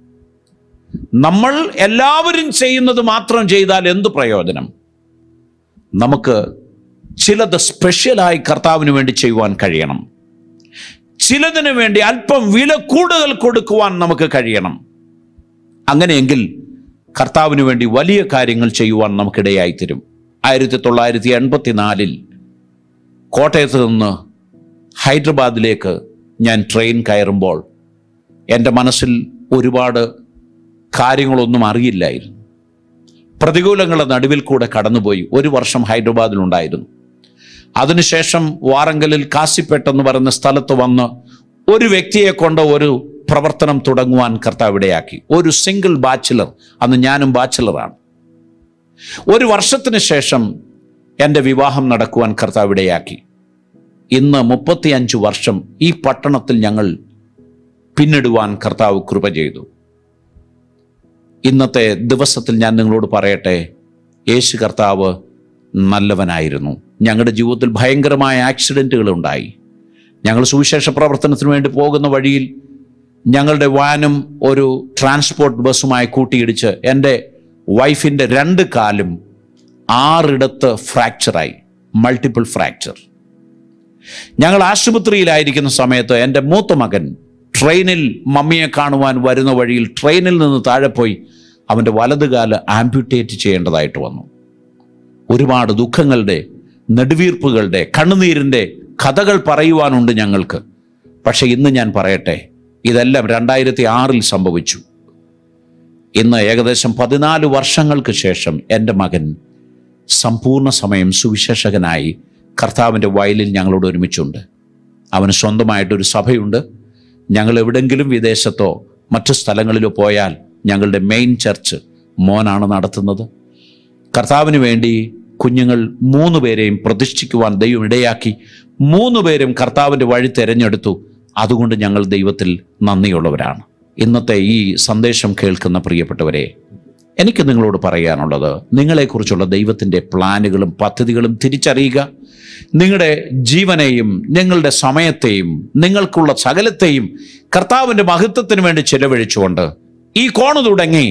നമ്മൾ എല്ലാവരും ചെയ്യുന്നത് മാത്രം ചെയ്താൽ എന്ത് പ്രയോജനം നമുക്ക് ചിലത് സ്പെഷ്യലായി കർത്താവിന് വേണ്ടി ചെയ്യുവാൻ കഴിയണം ചിലതിന് വേണ്ടി അല്പം വില കൂടുതൽ കൊടുക്കുവാൻ നമുക്ക് കഴിയണം അങ്ങനെയെങ്കിൽ കർത്താവിന് വേണ്ടി വലിയ കാര്യങ്ങൾ ചെയ്യുവാൻ നമുക്കിടയായി തരും ആയിരത്തി തൊള്ളായിരത്തി എൺപത്തിനാലിൽ കോട്ടയത്ത് നിന്ന് ഹൈദരാബാദിലേക്ക് ഞാൻ ട്രെയിൻ കയറുമ്പോൾ എൻ്റെ മനസ്സിൽ ഒരുപാട് കാര്യങ്ങളൊന്നും അറിയില്ലായിരുന്നു പ്രതികൂലങ്ങളുടെ നടുവിൽ കൂടെ കടന്നുപോയി ഒരു വർഷം ഹൈദരാബാദിലുണ്ടായിരുന്നു അതിനുശേഷം വാറങ്കലിൽ കാസിപ്പേട്ട് എന്ന് പറയുന്ന സ്ഥലത്ത് വന്ന് ഒരു വ്യക്തിയെ കൊണ്ട് ഒരു പ്രവർത്തനം തുടങ്ങുവാൻ കർത്താവ് ഇടയാക്കി ഒരു സിംഗിൾ ബാച്ചിലർ അന്ന് ഞാനും ബാച്ചിലറാണ് ഒരു വർഷത്തിന് ശേഷം എൻ്റെ വിവാഹം നടക്കുവാൻ കർത്താവ് ഇടയാക്കി ഇന്ന് മുപ്പത്തിയഞ്ച് വർഷം ഈ പട്ടണത്തിൽ ഞങ്ങൾ പിന്നിടുവാൻ കർത്താവ് കൃപ ചെയ്തു ഇന്നത്തെ ദിവസത്തിൽ ഞാൻ നിങ്ങളോട് പറയട്ടെ യേശു കർത്താവ് നല്ലവനായിരുന്നു ഞങ്ങളുടെ ജീവിതത്തിൽ ഭയങ്കരമായ ആക്സിഡൻറ്റുകൾ ഉണ്ടായി ഞങ്ങൾ സുവിശേഷ പ്രവർത്തനത്തിന് വേണ്ടി പോകുന്ന വഴിയിൽ ഞങ്ങളുടെ വാനും ഒരു ട്രാൻസ്പോർട്ട് ബസ്സുമായി കൂട്ടിയിടിച്ച് എൻ്റെ വൈഫിൻ്റെ രണ്ട് കാലും ആറിടത്ത് ഫ്രാക്ചറായി മൾട്ടിപ്പിൾ ഫ്രാക്ചർ ഞങ്ങൾ ആശുപത്രിയിലായിരിക്കുന്ന സമയത്ത് എൻ്റെ മൂത്ത മകൻ ട്രെയിനിൽ മമ്മിയെ കാണുവാൻ വരുന്ന വഴിയിൽ ട്രെയിനിൽ നിന്ന് താഴെ പോയി അവൻ്റെ വലതുകാല് ആംപ്യൂട്ടേറ്റ് ചെയ്യേണ്ടതായിട്ട് വന്നു ഒരുപാട് ദുഃഖങ്ങളുടെ നെടുവീർപ്പുകളുടെ കണ്ണുനീരിൻ്റെ കഥകൾ പറയുവാനുണ്ട് ഞങ്ങൾക്ക് പക്ഷെ ഇന്ന് ഞാൻ പറയട്ടെ ഇതെല്ലാം രണ്ടായിരത്തി ആറിൽ സംഭവിച്ചു ഇന്ന് ഏകദേശം പതിനാല് വർഷങ്ങൾക്ക് ശേഷം എൻ്റെ മകൻ സമ്പൂർണ്ണ സമയം സുവിശേഷകനായി കർത്താവിൻ്റെ വയലിൽ ഞങ്ങളോട് ഒരുമിച്ചുണ്ട് അവന് സ്വന്തമായിട്ടൊരു സഭയുണ്ട് ഞങ്ങൾ എവിടെങ്കിലും വിദേശത്തോ മറ്റു സ്ഥലങ്ങളിലോ പോയാൽ ഞങ്ങളുടെ മെയിൻ ചർച്ച് മോനാണ് നടത്തുന്നത് കർത്താവിന് വേണ്ടി കുഞ്ഞുങ്ങൾ മൂന്ന് പേരെയും പ്രതിഷ്ഠിക്കുവാൻ ദൈവം ഇടയാക്കി മൂന്ന് പേരും കർത്താവിൻ്റെ വഴി തിരഞ്ഞെടുത്തു അതുകൊണ്ട് ഞങ്ങൾ ദൈവത്തിൽ നന്ദിയുള്ളവരാണ് ഇന്നത്തെ ഈ സന്ദേശം കേൾക്കുന്ന പ്രിയപ്പെട്ടവരെ എനിക്ക് നിങ്ങളോട് പറയാനുള്ളത് നിങ്ങളെക്കുറിച്ചുള്ള ദൈവത്തിൻ്റെ പ്ലാനുകളും പദ്ധതികളും തിരിച്ചറിയുക നിങ്ങളുടെ ജീവനെയും നിങ്ങളുടെ സമയത്തെയും നിങ്ങൾക്കുള്ള സകലത്തെയും കർത്താവിൻ്റെ മഹത്വത്തിന് വേണ്ടി ചെലവഴിച്ചുകൊണ്ട് ഈ കോണ് തുടങ്ങി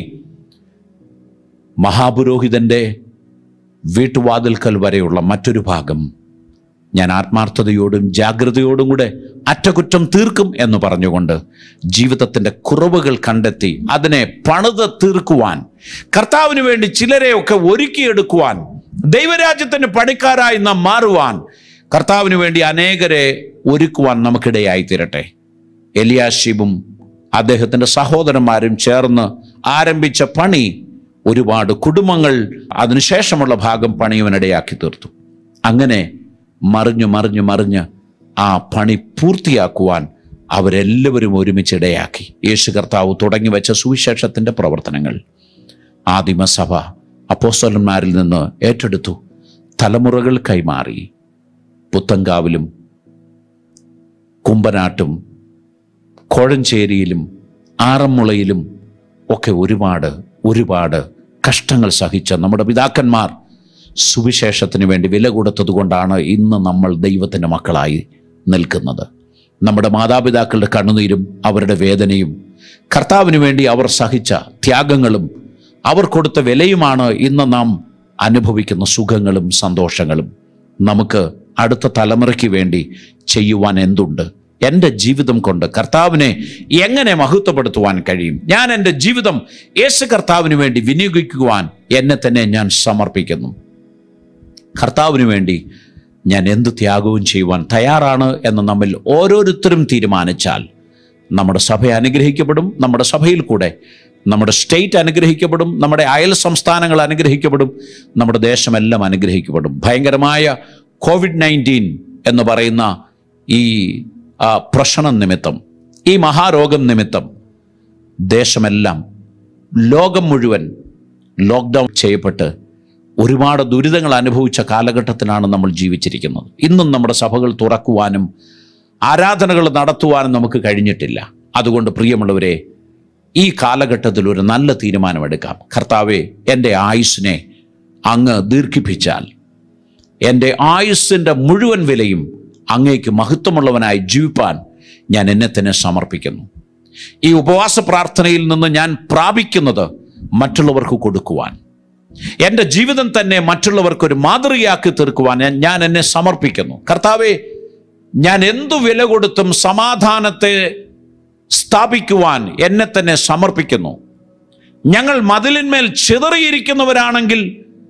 മഹാപുരോഹിതന്റെ വീട്ടുവാതിൽക്കൽ വരെയുള്ള മറ്റൊരു ഭാഗം ഞാൻ ആത്മാർത്ഥതയോടും ജാഗ്രതയോടും കൂടെ അറ്റകുറ്റം തീർക്കും എന്ന് പറഞ്ഞുകൊണ്ട് ജീവിതത്തിന്റെ കുറവുകൾ കണ്ടെത്തി അതിനെ പണിത് തീർക്കുവാൻ കർത്താവിന് വേണ്ടി ചിലരെയൊക്കെ ഒരുക്കിയെടുക്കുവാൻ ദൈവരാജ്യത്തിന് പണിക്കാരായി നാം മാറുവാൻ കർത്താവിന് വേണ്ടി അനേകരെ ഒരുക്കുവാൻ നമുക്കിടയായി തീരട്ടെ എലിയാശിബും അദ്ദേഹത്തിന്റെ സഹോദരന്മാരും ചേർന്ന് ആരംഭിച്ച പണി ഒരുപാട് കുടുംബങ്ങൾ അതിനുശേഷമുള്ള ഭാഗം പണിയുവാനിടയാക്കി തീർത്തു അങ്ങനെ മറിഞ്ഞു മറിഞ്ഞു മറിഞ്ഞ് ആ പണി പൂർത്തിയാക്കുവാൻ അവരെല്ലാവരും ഒരുമിച്ചിടയാക്കി യേശു കർത്താവ് തുടങ്ങി വെച്ച സുവിശേഷത്തിന്റെ പ്രവർത്തനങ്ങൾ ആദിമസഭ അപ്പോസ്തലന്മാരിൽ നിന്ന് ഏറ്റെടുത്തു തലമുറകൾ കൈമാറി പുത്തങ്കാവിലും കുമ്പനാട്ടും കോഴഞ്ചേരിയിലും ആറന്മുളയിലും ഒക്കെ ഒരുപാട് ഒരുപാട് കഷ്ടങ്ങൾ സഹിച്ച നമ്മുടെ പിതാക്കന്മാർ സുവിശേഷത്തിന് വേണ്ടി വില കൊടുത്തത് കൊണ്ടാണ് ഇന്ന് നമ്മൾ ദൈവത്തിൻ്റെ മക്കളായി നിൽക്കുന്നത് നമ്മുടെ മാതാപിതാക്കളുടെ കണ്ണുനീരും അവരുടെ വേദനയും കർത്താവിന് വേണ്ടി അവർ സഹിച്ച ത്യാഗങ്ങളും അവർ കൊടുത്ത വിലയുമാണ് ഇന്ന് നാം അനുഭവിക്കുന്ന സുഖങ്ങളും സന്തോഷങ്ങളും നമുക്ക് അടുത്ത തലമുറയ്ക്ക് വേണ്ടി ചെയ്യുവാൻ എന്തുണ്ട് എൻ്റെ ജീവിതം കൊണ്ട് കർത്താവിനെ എങ്ങനെ മഹത്വപ്പെടുത്തുവാൻ കഴിയും ഞാൻ എൻ്റെ ജീവിതം യേശു കർത്താവിന് വേണ്ടി വിനിയോഗിക്കുവാൻ എന്നെ തന്നെ ഞാൻ സമർപ്പിക്കുന്നു കർത്താവിന് വേണ്ടി ഞാൻ എന്ത് ത്യാഗവും ചെയ്യുവാൻ തയ്യാറാണ് എന്ന് നമ്മിൽ ഓരോരുത്തരും തീരുമാനിച്ചാൽ നമ്മുടെ സഭ അനുഗ്രഹിക്കപ്പെടും നമ്മുടെ സഭയിൽ കൂടെ നമ്മുടെ സ്റ്റേറ്റ് അനുഗ്രഹിക്കപ്പെടും നമ്മുടെ അയൽ സംസ്ഥാനങ്ങൾ അനുഗ്രഹിക്കപ്പെടും നമ്മുടെ ദേശമെല്ലാം അനുഗ്രഹിക്കപ്പെടും ഭയങ്കരമായ കോവിഡ് നയൻറ്റീൻ എന്ന് പറയുന്ന ഈ ആ, പ്രശ്നം നിമിത്തം ഈ മഹാരോഗം നിമിത്തം ദേശമെല്ലാം ലോകം മുഴുവൻ ലോക്ക്ഡൗൺ ചെയ്യപ്പെട്ട് ഒരുപാട് ദുരിതങ്ങൾ അനുഭവിച്ച കാലഘട്ടത്തിലാണ് നമ്മൾ ജീവിച്ചിരിക്കുന്നത് ഇന്നും നമ്മുടെ സഭകൾ തുറക്കുവാനും ആരാധനകൾ നടത്തുവാനും നമുക്ക് കഴിഞ്ഞിട്ടില്ല അതുകൊണ്ട് പ്രിയമുള്ളവരെ ഈ കാലഘട്ടത്തിൽ ഒരു നല്ല തീരുമാനമെടുക്കാം കർത്താവെ എൻ്റെ ആയുസ്സിനെ അങ്ങ് ദീർഘിപ്പിച്ചാൽ എൻ്റെ ആയുസ്സിൻ്റെ മുഴുവൻ വിലയും അങ്ങേക്ക് മഹത്വമുള്ളവനായി ജീവിപ്പാൻ ഞാൻ എന്നെ തന്നെ സമർപ്പിക്കുന്നു ഈ ഉപവാസ പ്രാർത്ഥനയിൽ നിന്ന് ഞാൻ പ്രാപിക്കുന്നത് മറ്റുള്ളവർക്ക് കൊടുക്കുവാൻ എൻ്റെ ജീവിതം തന്നെ മറ്റുള്ളവർക്ക് ഒരു മാതൃകയാക്കി തീർക്കുവാൻ ഞാൻ- ഞാൻ എന്നെ സമർപ്പിക്കുന്നു കർത്താവെ ഞാൻ എന്തു വില കൊടുത്തും സമാധാനത്തെ സ്ഥാപിക്കുവാൻ എന്നെ തന്നെ സമർപ്പിക്കുന്നു ഞങ്ങൾ മതിലിന്മേൽ ചിതറിയിരിക്കുന്നവരാണെങ്കിൽ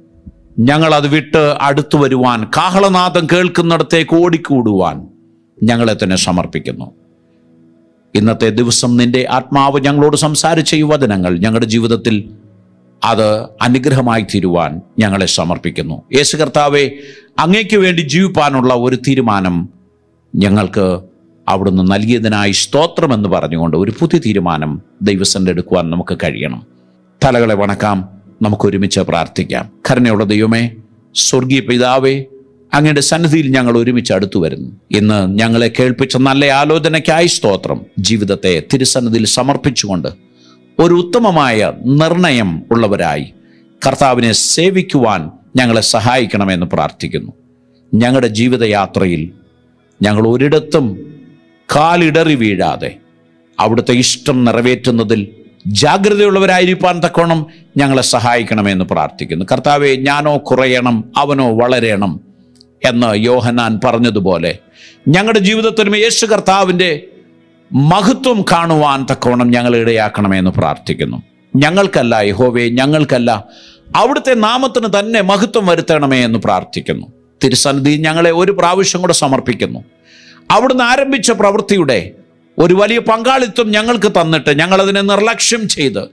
ഞങ്ങൾ അത് വിട്ട് അടുത്തു വരുവാൻ കാഹളനാദം കേൾക്കുന്നിടത്തേക്ക് ഓടിക്കൂടുവാൻ ഞങ്ങളെ തന്നെ സമർപ്പിക്കുന്നു ഇന്നത്തെ ദിവസം നിന്റെ ആത്മാവ് ഞങ്ങളോട് സംസാരിച്ച ഈ വചനങ്ങൾ ഞങ്ങളുടെ ജീവിതത്തിൽ അത് അനുഗ്രഹമായി തീരുവാൻ ഞങ്ങളെ സമർപ്പിക്കുന്നു യേശു കർത്താവെ അങ്ങയ്ക്ക് വേണ്ടി ജീവിപ്പാനുള്ള ഒരു തീരുമാനം ഞങ്ങൾക്ക് അവിടുന്ന് നൽകിയതിനായി സ്തോത്രം എന്ന് പറഞ്ഞുകൊണ്ട് ഒരു പുതിയ തീരുമാനം ദൈവസന്റെ എടുക്കുവാൻ നമുക്ക് കഴിയണം തലകളെ വണക്കാം നമുക്ക് ഒരുമിച്ച് പ്രാർത്ഥിക്കാം കരുണയുള്ള ദൈവമേ സ്വർഗീയ പിതാവേ അങ്ങയുടെ സന്നിധിയിൽ ഞങ്ങൾ ഒരുമിച്ച് അടുത്തു വരുന്നു ഇന്ന് ഞങ്ങളെ കേൾപ്പിച്ച നല്ല ആലോചനയ്ക്കായി സ്തോത്രം ജീവിതത്തെ തിരുസന്നിധിയിൽ സമർപ്പിച്ചുകൊണ്ട് ഒരു ഉത്തമമായ നിർണയം ഉള്ളവരായി കർത്താവിനെ സേവിക്കുവാൻ ഞങ്ങളെ സഹായിക്കണമെന്ന് പ്രാർത്ഥിക്കുന്നു ഞങ്ങളുടെ ജീവിതയാത്രയിൽ ഞങ്ങൾ ഒരിടത്തും കാലിടറി വീഴാതെ അവിടുത്തെ ഇഷ്ടം നിറവേറ്റുന്നതിൽ ജാഗ്രതയുള്ളവരായിരിക്കാൻ തക്കോണം ഞങ്ങളെ സഹായിക്കണമെന്ന് പ്രാർത്ഥിക്കുന്നു കർത്താവെ ഞാനോ കുറയണം അവനോ വളരണം എന്ന് യോഹനാൻ പറഞ്ഞതുപോലെ ഞങ്ങളുടെ ജീവിതത്തിലും യേശു കർത്താവിൻ്റെ മഹത്വം കാണുവാൻ തക്കവണ്ണം ഞങ്ങൾ ഇടയാക്കണമെന്ന് പ്രാർത്ഥിക്കുന്നു ഞങ്ങൾക്കല്ല യഹോവേ ഞങ്ങൾക്കല്ല അവിടുത്തെ നാമത്തിന് തന്നെ മഹത്വം വരുത്തണമേ എന്ന് പ്രാർത്ഥിക്കുന്നു തിരുസന്നിധി ഞങ്ങളെ ഒരു പ്രാവശ്യം കൂടെ സമർപ്പിക്കുന്നു അവിടുന്ന് ആരംഭിച്ച പ്രവൃത്തിയുടെ ഒരു വലിയ പങ്കാളിത്തം ഞങ്ങൾക്ക് തന്നിട്ട് ഞങ്ങളതിനെ നിർലക്ഷ്യം ചെയ്ത്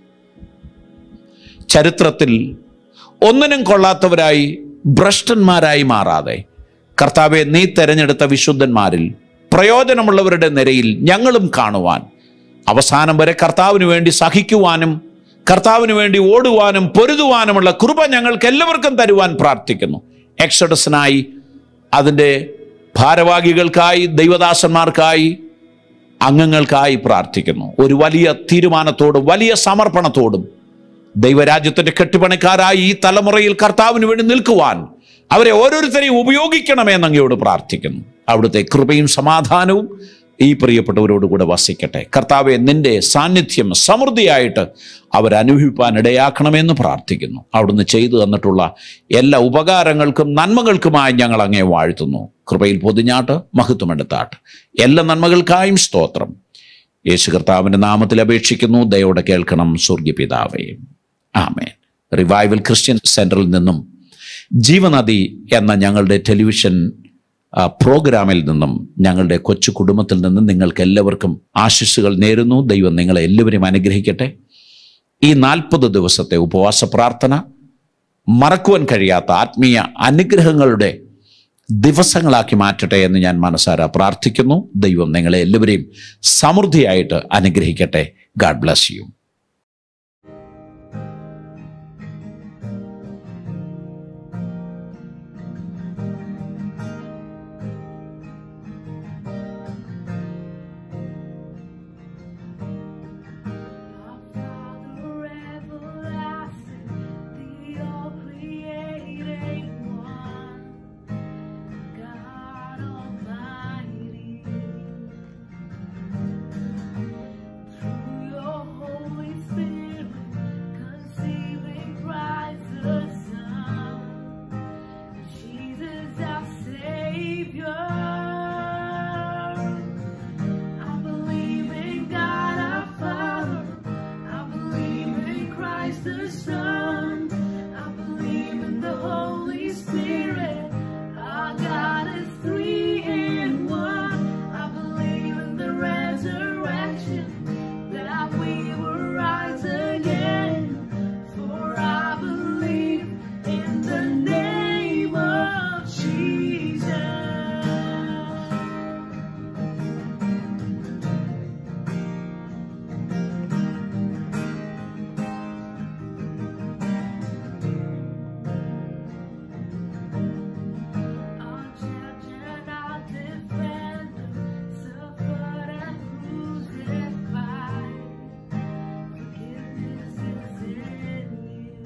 ചരിത്രത്തിൽ ഒന്നിനും കൊള്ളാത്തവരായി ഭ്രഷ്ടന്മാരായി മാറാതെ കർത്താവെ നീ തെരഞ്ഞെടുത്ത വിശുദ്ധന്മാരിൽ പ്രയോജനമുള്ളവരുടെ നിരയിൽ ഞങ്ങളും കാണുവാൻ അവസാനം വരെ കർത്താവിന് വേണ്ടി സഹിക്കുവാനും കർത്താവിന് വേണ്ടി ഓടുവാനും പൊരുതുവാനുമുള്ള കൃപ ഞങ്ങൾക്ക് എല്ലാവർക്കും തരുവാൻ പ്രാർത്ഥിക്കുന്നു എക്സഡസിനായി അതിൻ്റെ ഭാരവാഹികൾക്കായി ദൈവദാസന്മാർക്കായി അംഗങ്ങൾക്കായി പ്രാർത്ഥിക്കുന്നു ഒരു വലിയ തീരുമാനത്തോടും വലിയ സമർപ്പണത്തോടും ദൈവരാജ്യത്തിന്റെ കെട്ടുപണിക്കാരായി ഈ തലമുറയിൽ കർത്താവിന് വേണ്ടി നിൽക്കുവാൻ അവരെ ഓരോരുത്തരെയും ഉപയോഗിക്കണമെന്ന് അങ്ങയോട് പ്രാർത്ഥിക്കുന്നു അവിടുത്തെ കൃപയും സമാധാനവും ഈ പ്രിയപ്പെട്ടവരോടുകൂടെ വസിക്കട്ടെ കർത്താവെ നിന്റെ സാന്നിധ്യം സമൃദ്ധിയായിട്ട് അവരനുഭവിപ്പാൻ ഇടയാക്കണമെന്ന് പ്രാർത്ഥിക്കുന്നു അവിടുന്ന് ചെയ്തു തന്നിട്ടുള്ള എല്ലാ ഉപകാരങ്ങൾക്കും നന്മകൾക്കുമായി ഞങ്ങൾ അങ്ങേ വാഴ്ത്തുന്നു കൃപയിൽ പൊതിഞ്ഞാട്ട് മഹത്വമെടുത്താട്ട് എല്ലാ നന്മകൾക്കായും സ്തോത്രം യേശു കർത്താവിൻ്റെ നാമത്തിൽ അപേക്ഷിക്കുന്നു ദയോടെ കേൾക്കണം സ്വർഗീയപിതാവേ ആമേൻ റിവൈവൽ ക്രിസ്ത്യൻ സെൻറ്ററിൽ നിന്നും ജീവനദി എന്ന ഞങ്ങളുടെ ടെലിവിഷൻ ആ, പ്രോഗ്രാമിൽ നിന്നും ഞങ്ങളുടെ കൊച്ചു കുടുംബത്തിൽ നിന്നും നിങ്ങൾക്ക് എല്ലാവർക്കും ആശിസ്സുകൾ നേരുന്നു ദൈവം നിങ്ങളെ എല്ലാവരെയും അനുഗ്രഹിക്കട്ടെ ഈ നാൽപ്പത് ദിവസത്തെ ഉപവാസ പ്രാർത്ഥന മറക്കുവാൻ കഴിയാത്ത ആത്മീയ അനുഗ്രഹങ്ങളുടെ ദിവസങ്ങളാക്കി മാറ്റട്ടെ എന്ന് ഞാൻ മനസ്സാര പ്രാർത്ഥിക്കുന്നു ദൈവം നിങ്ങളെ എല്ലാവരെയും സമൃദ്ധിയായിട്ട് അനുഗ്രഹിക്കട്ടെ God bless you Our Father everlasting, the all-creating One, God Almighty. Through your Holy Spirit, conceiving Christ the Son, Jesus our Savior. I believe in God our Father. I believe in Christ the Son. I believe in the Holy Spirit. Our God is three in one. I believe in the resurrection that we will rise again. For I believe in the name of Jesus. Our judge and our defender suffered and crucified. Forgiveness is in you.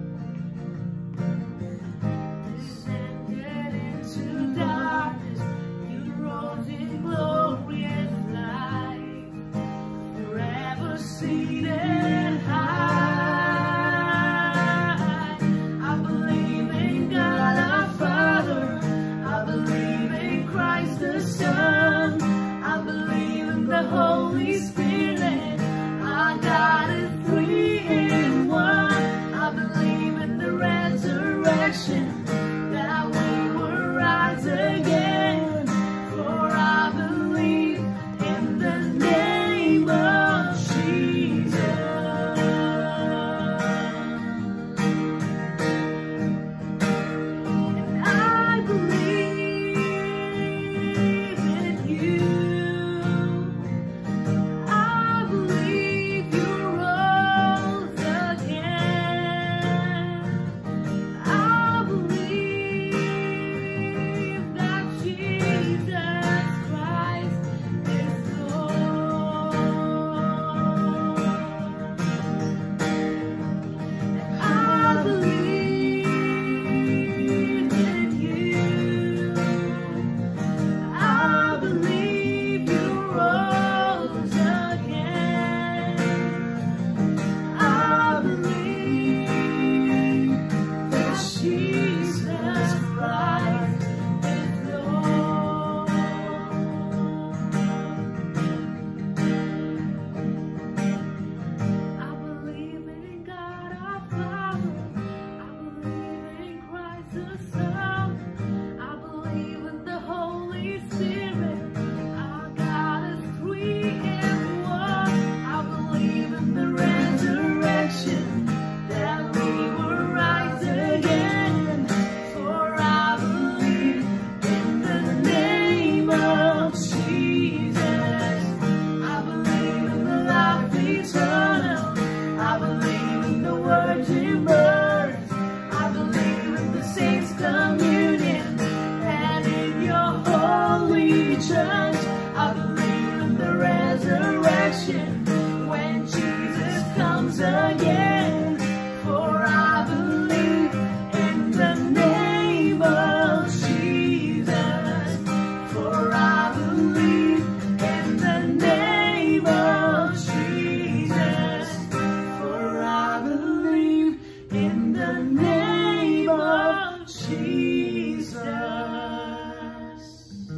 Descended into darkness, you rose in glorious light. Forever seated high. I believe in God our Father. I believe in Christ the Son. I believe in the Holy Spirit. Our God is three in one. I believe in the resurrection that we will rise again. For I believe in the name of Jesus. And I believe in you. I resurrection when Jesus comes again. For I believe in the name of Jesus. For I believe in the name of Jesus. For I believe in the name of Jesus.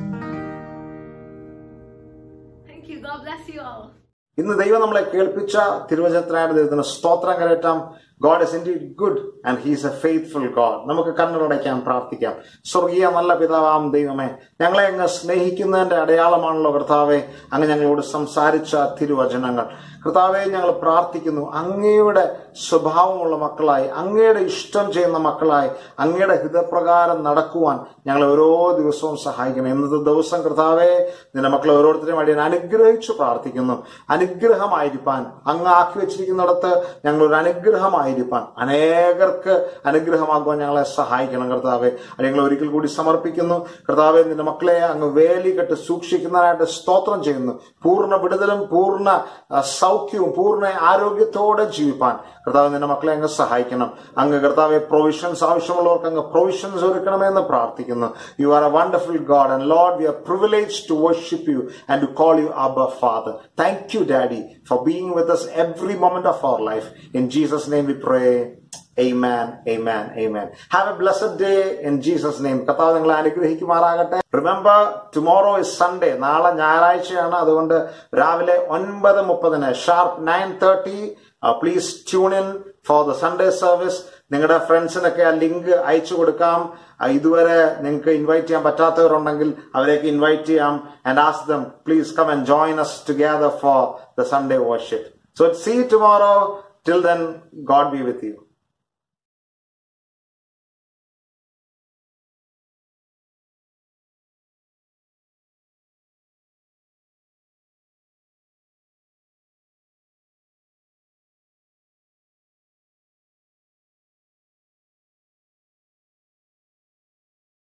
Thank you. God bless you all. ഇന്ന് ദൈവം നമ്മളെ കേൾപ്പിച്ച തിരുവചനത്തിനായിട്ട് ദൈവത്തിന് സ്തോത്രം കരയറ്റാം God is indeed good and he's a faithful God നമുക്ക് കണ്ണുടയ്ക്കാം പ്രാർത്ഥിക്കാം സ്വർഗീയ നല്ല പിതാവാം ദൈവമേ ഞങ്ങളെ അങ്ങ് സ്നേഹിക്കുന്നതിന്റെ അടയാളമാണല്ലോ കർത്താവെ അങ്ങ് ഞങ്ങളോട് സംസാരിച്ച തിരുവചനങ്ങൾ കർത്താവെ ഞങ്ങൾ പ്രാർത്ഥിക്കുന്നു അങ്ങയുടെ സ്വഭാവമുള്ള മക്കളായി അങ്ങയുടെ ഇഷ്ടം ചെയ്യുന്ന മക്കളായി അങ്ങയുടെ ഹിതപ്രകാരം നടക്കുവാൻ ഞങ്ങളെ ഓരോ ദിവസവും സഹായിക്കണം ഇന്നത്തെ ദിവസം കർത്താവെ നിന്റെ മക്കളെ ഓരോരുത്തരെയും വേണ്ടി ഞാൻ അനുഗ്രഹിച്ചു പ്രാർത്ഥിക്കുന്നു അനുഗ്രഹമായിരിക്കാൻ അങ്ങ് ആക്കി വെച്ചിരിക്കുന്നിടത്ത് ഞങ്ങൾ ഒരു അനുഗ്രഹമായിരിക്കാൻ അനേകർക്ക് അനുഗ്രഹമാക്കുവാൻ ഞങ്ങളെ സഹായിക്കണം കർത്താവെ അത് ഞങ്ങൾ ഒരിക്കൽ കൂടി സമർപ്പിക്കുന്നു കർത്താവെ നിന്റെ മക്കളെ അങ്ങ് വേലി കെട്ട് സൂക്ഷിക്കുന്നതിനായിട്ട് സ്തോത്രം ചെയ്യുന്നു പൂർണ്ണ വിടുതലും പൂർണ്ണ ആ, സൗഖ്യവും പൂർണ്ണ ആരോഗ്യത്തോടെ ജീവിപ്പാൻ കർത്താവ് നിന്റെ മക്കളെ അങ്ങ് സഹായിക്കണം അങ്ങ് കർത്താവെ പ്രൊവിഷൻസ് ആവശ്യമുള്ളവർക്ക് അങ്ങ് പ്രൊവിഷൻസ് ഒരുക്കണമെന്ന് പ്രാർത്ഥിക്കുന്നു you are a wonderful God and Lord we are privilege to worship you and to call you അബ father thank you daddy for being with us every moment of our life. In Jesus' name we pray. Amen, amen, amen. Have a blessed day in Jesus' name. കർത്താവ് നിങ്ങളെ അനുഗ്രഹിക്കുമാറാകട്ടെ റിമെമ്പർ ടുമോറോ ഇസ് സൺഡേ നാളെ ഞായറാഴ്ചയാണ് അതുകൊണ്ട് രാവിലെ ഒൻപത് മുപ്പതിന് sharp nine thirty please tune in for the Sunday service നിങ്ങളുടെ ഫ്രണ്ട്സിനൊക്കെ ആ ലിങ്ക് അയച്ചു കൊടുക്കാം ആ, ഇതുവരെ നിങ്ങൾക്ക് ഇൻവൈറ്റ് ചെയ്യാൻ പറ്റാത്തവരുണ്ടെങ്കിൽ അവരേക്ക് ഇൻവൈറ്റ് ചെയ്യാം and ask them please come and join us together for the Sunday worship. So see you tomorrow. Till then, God be with you.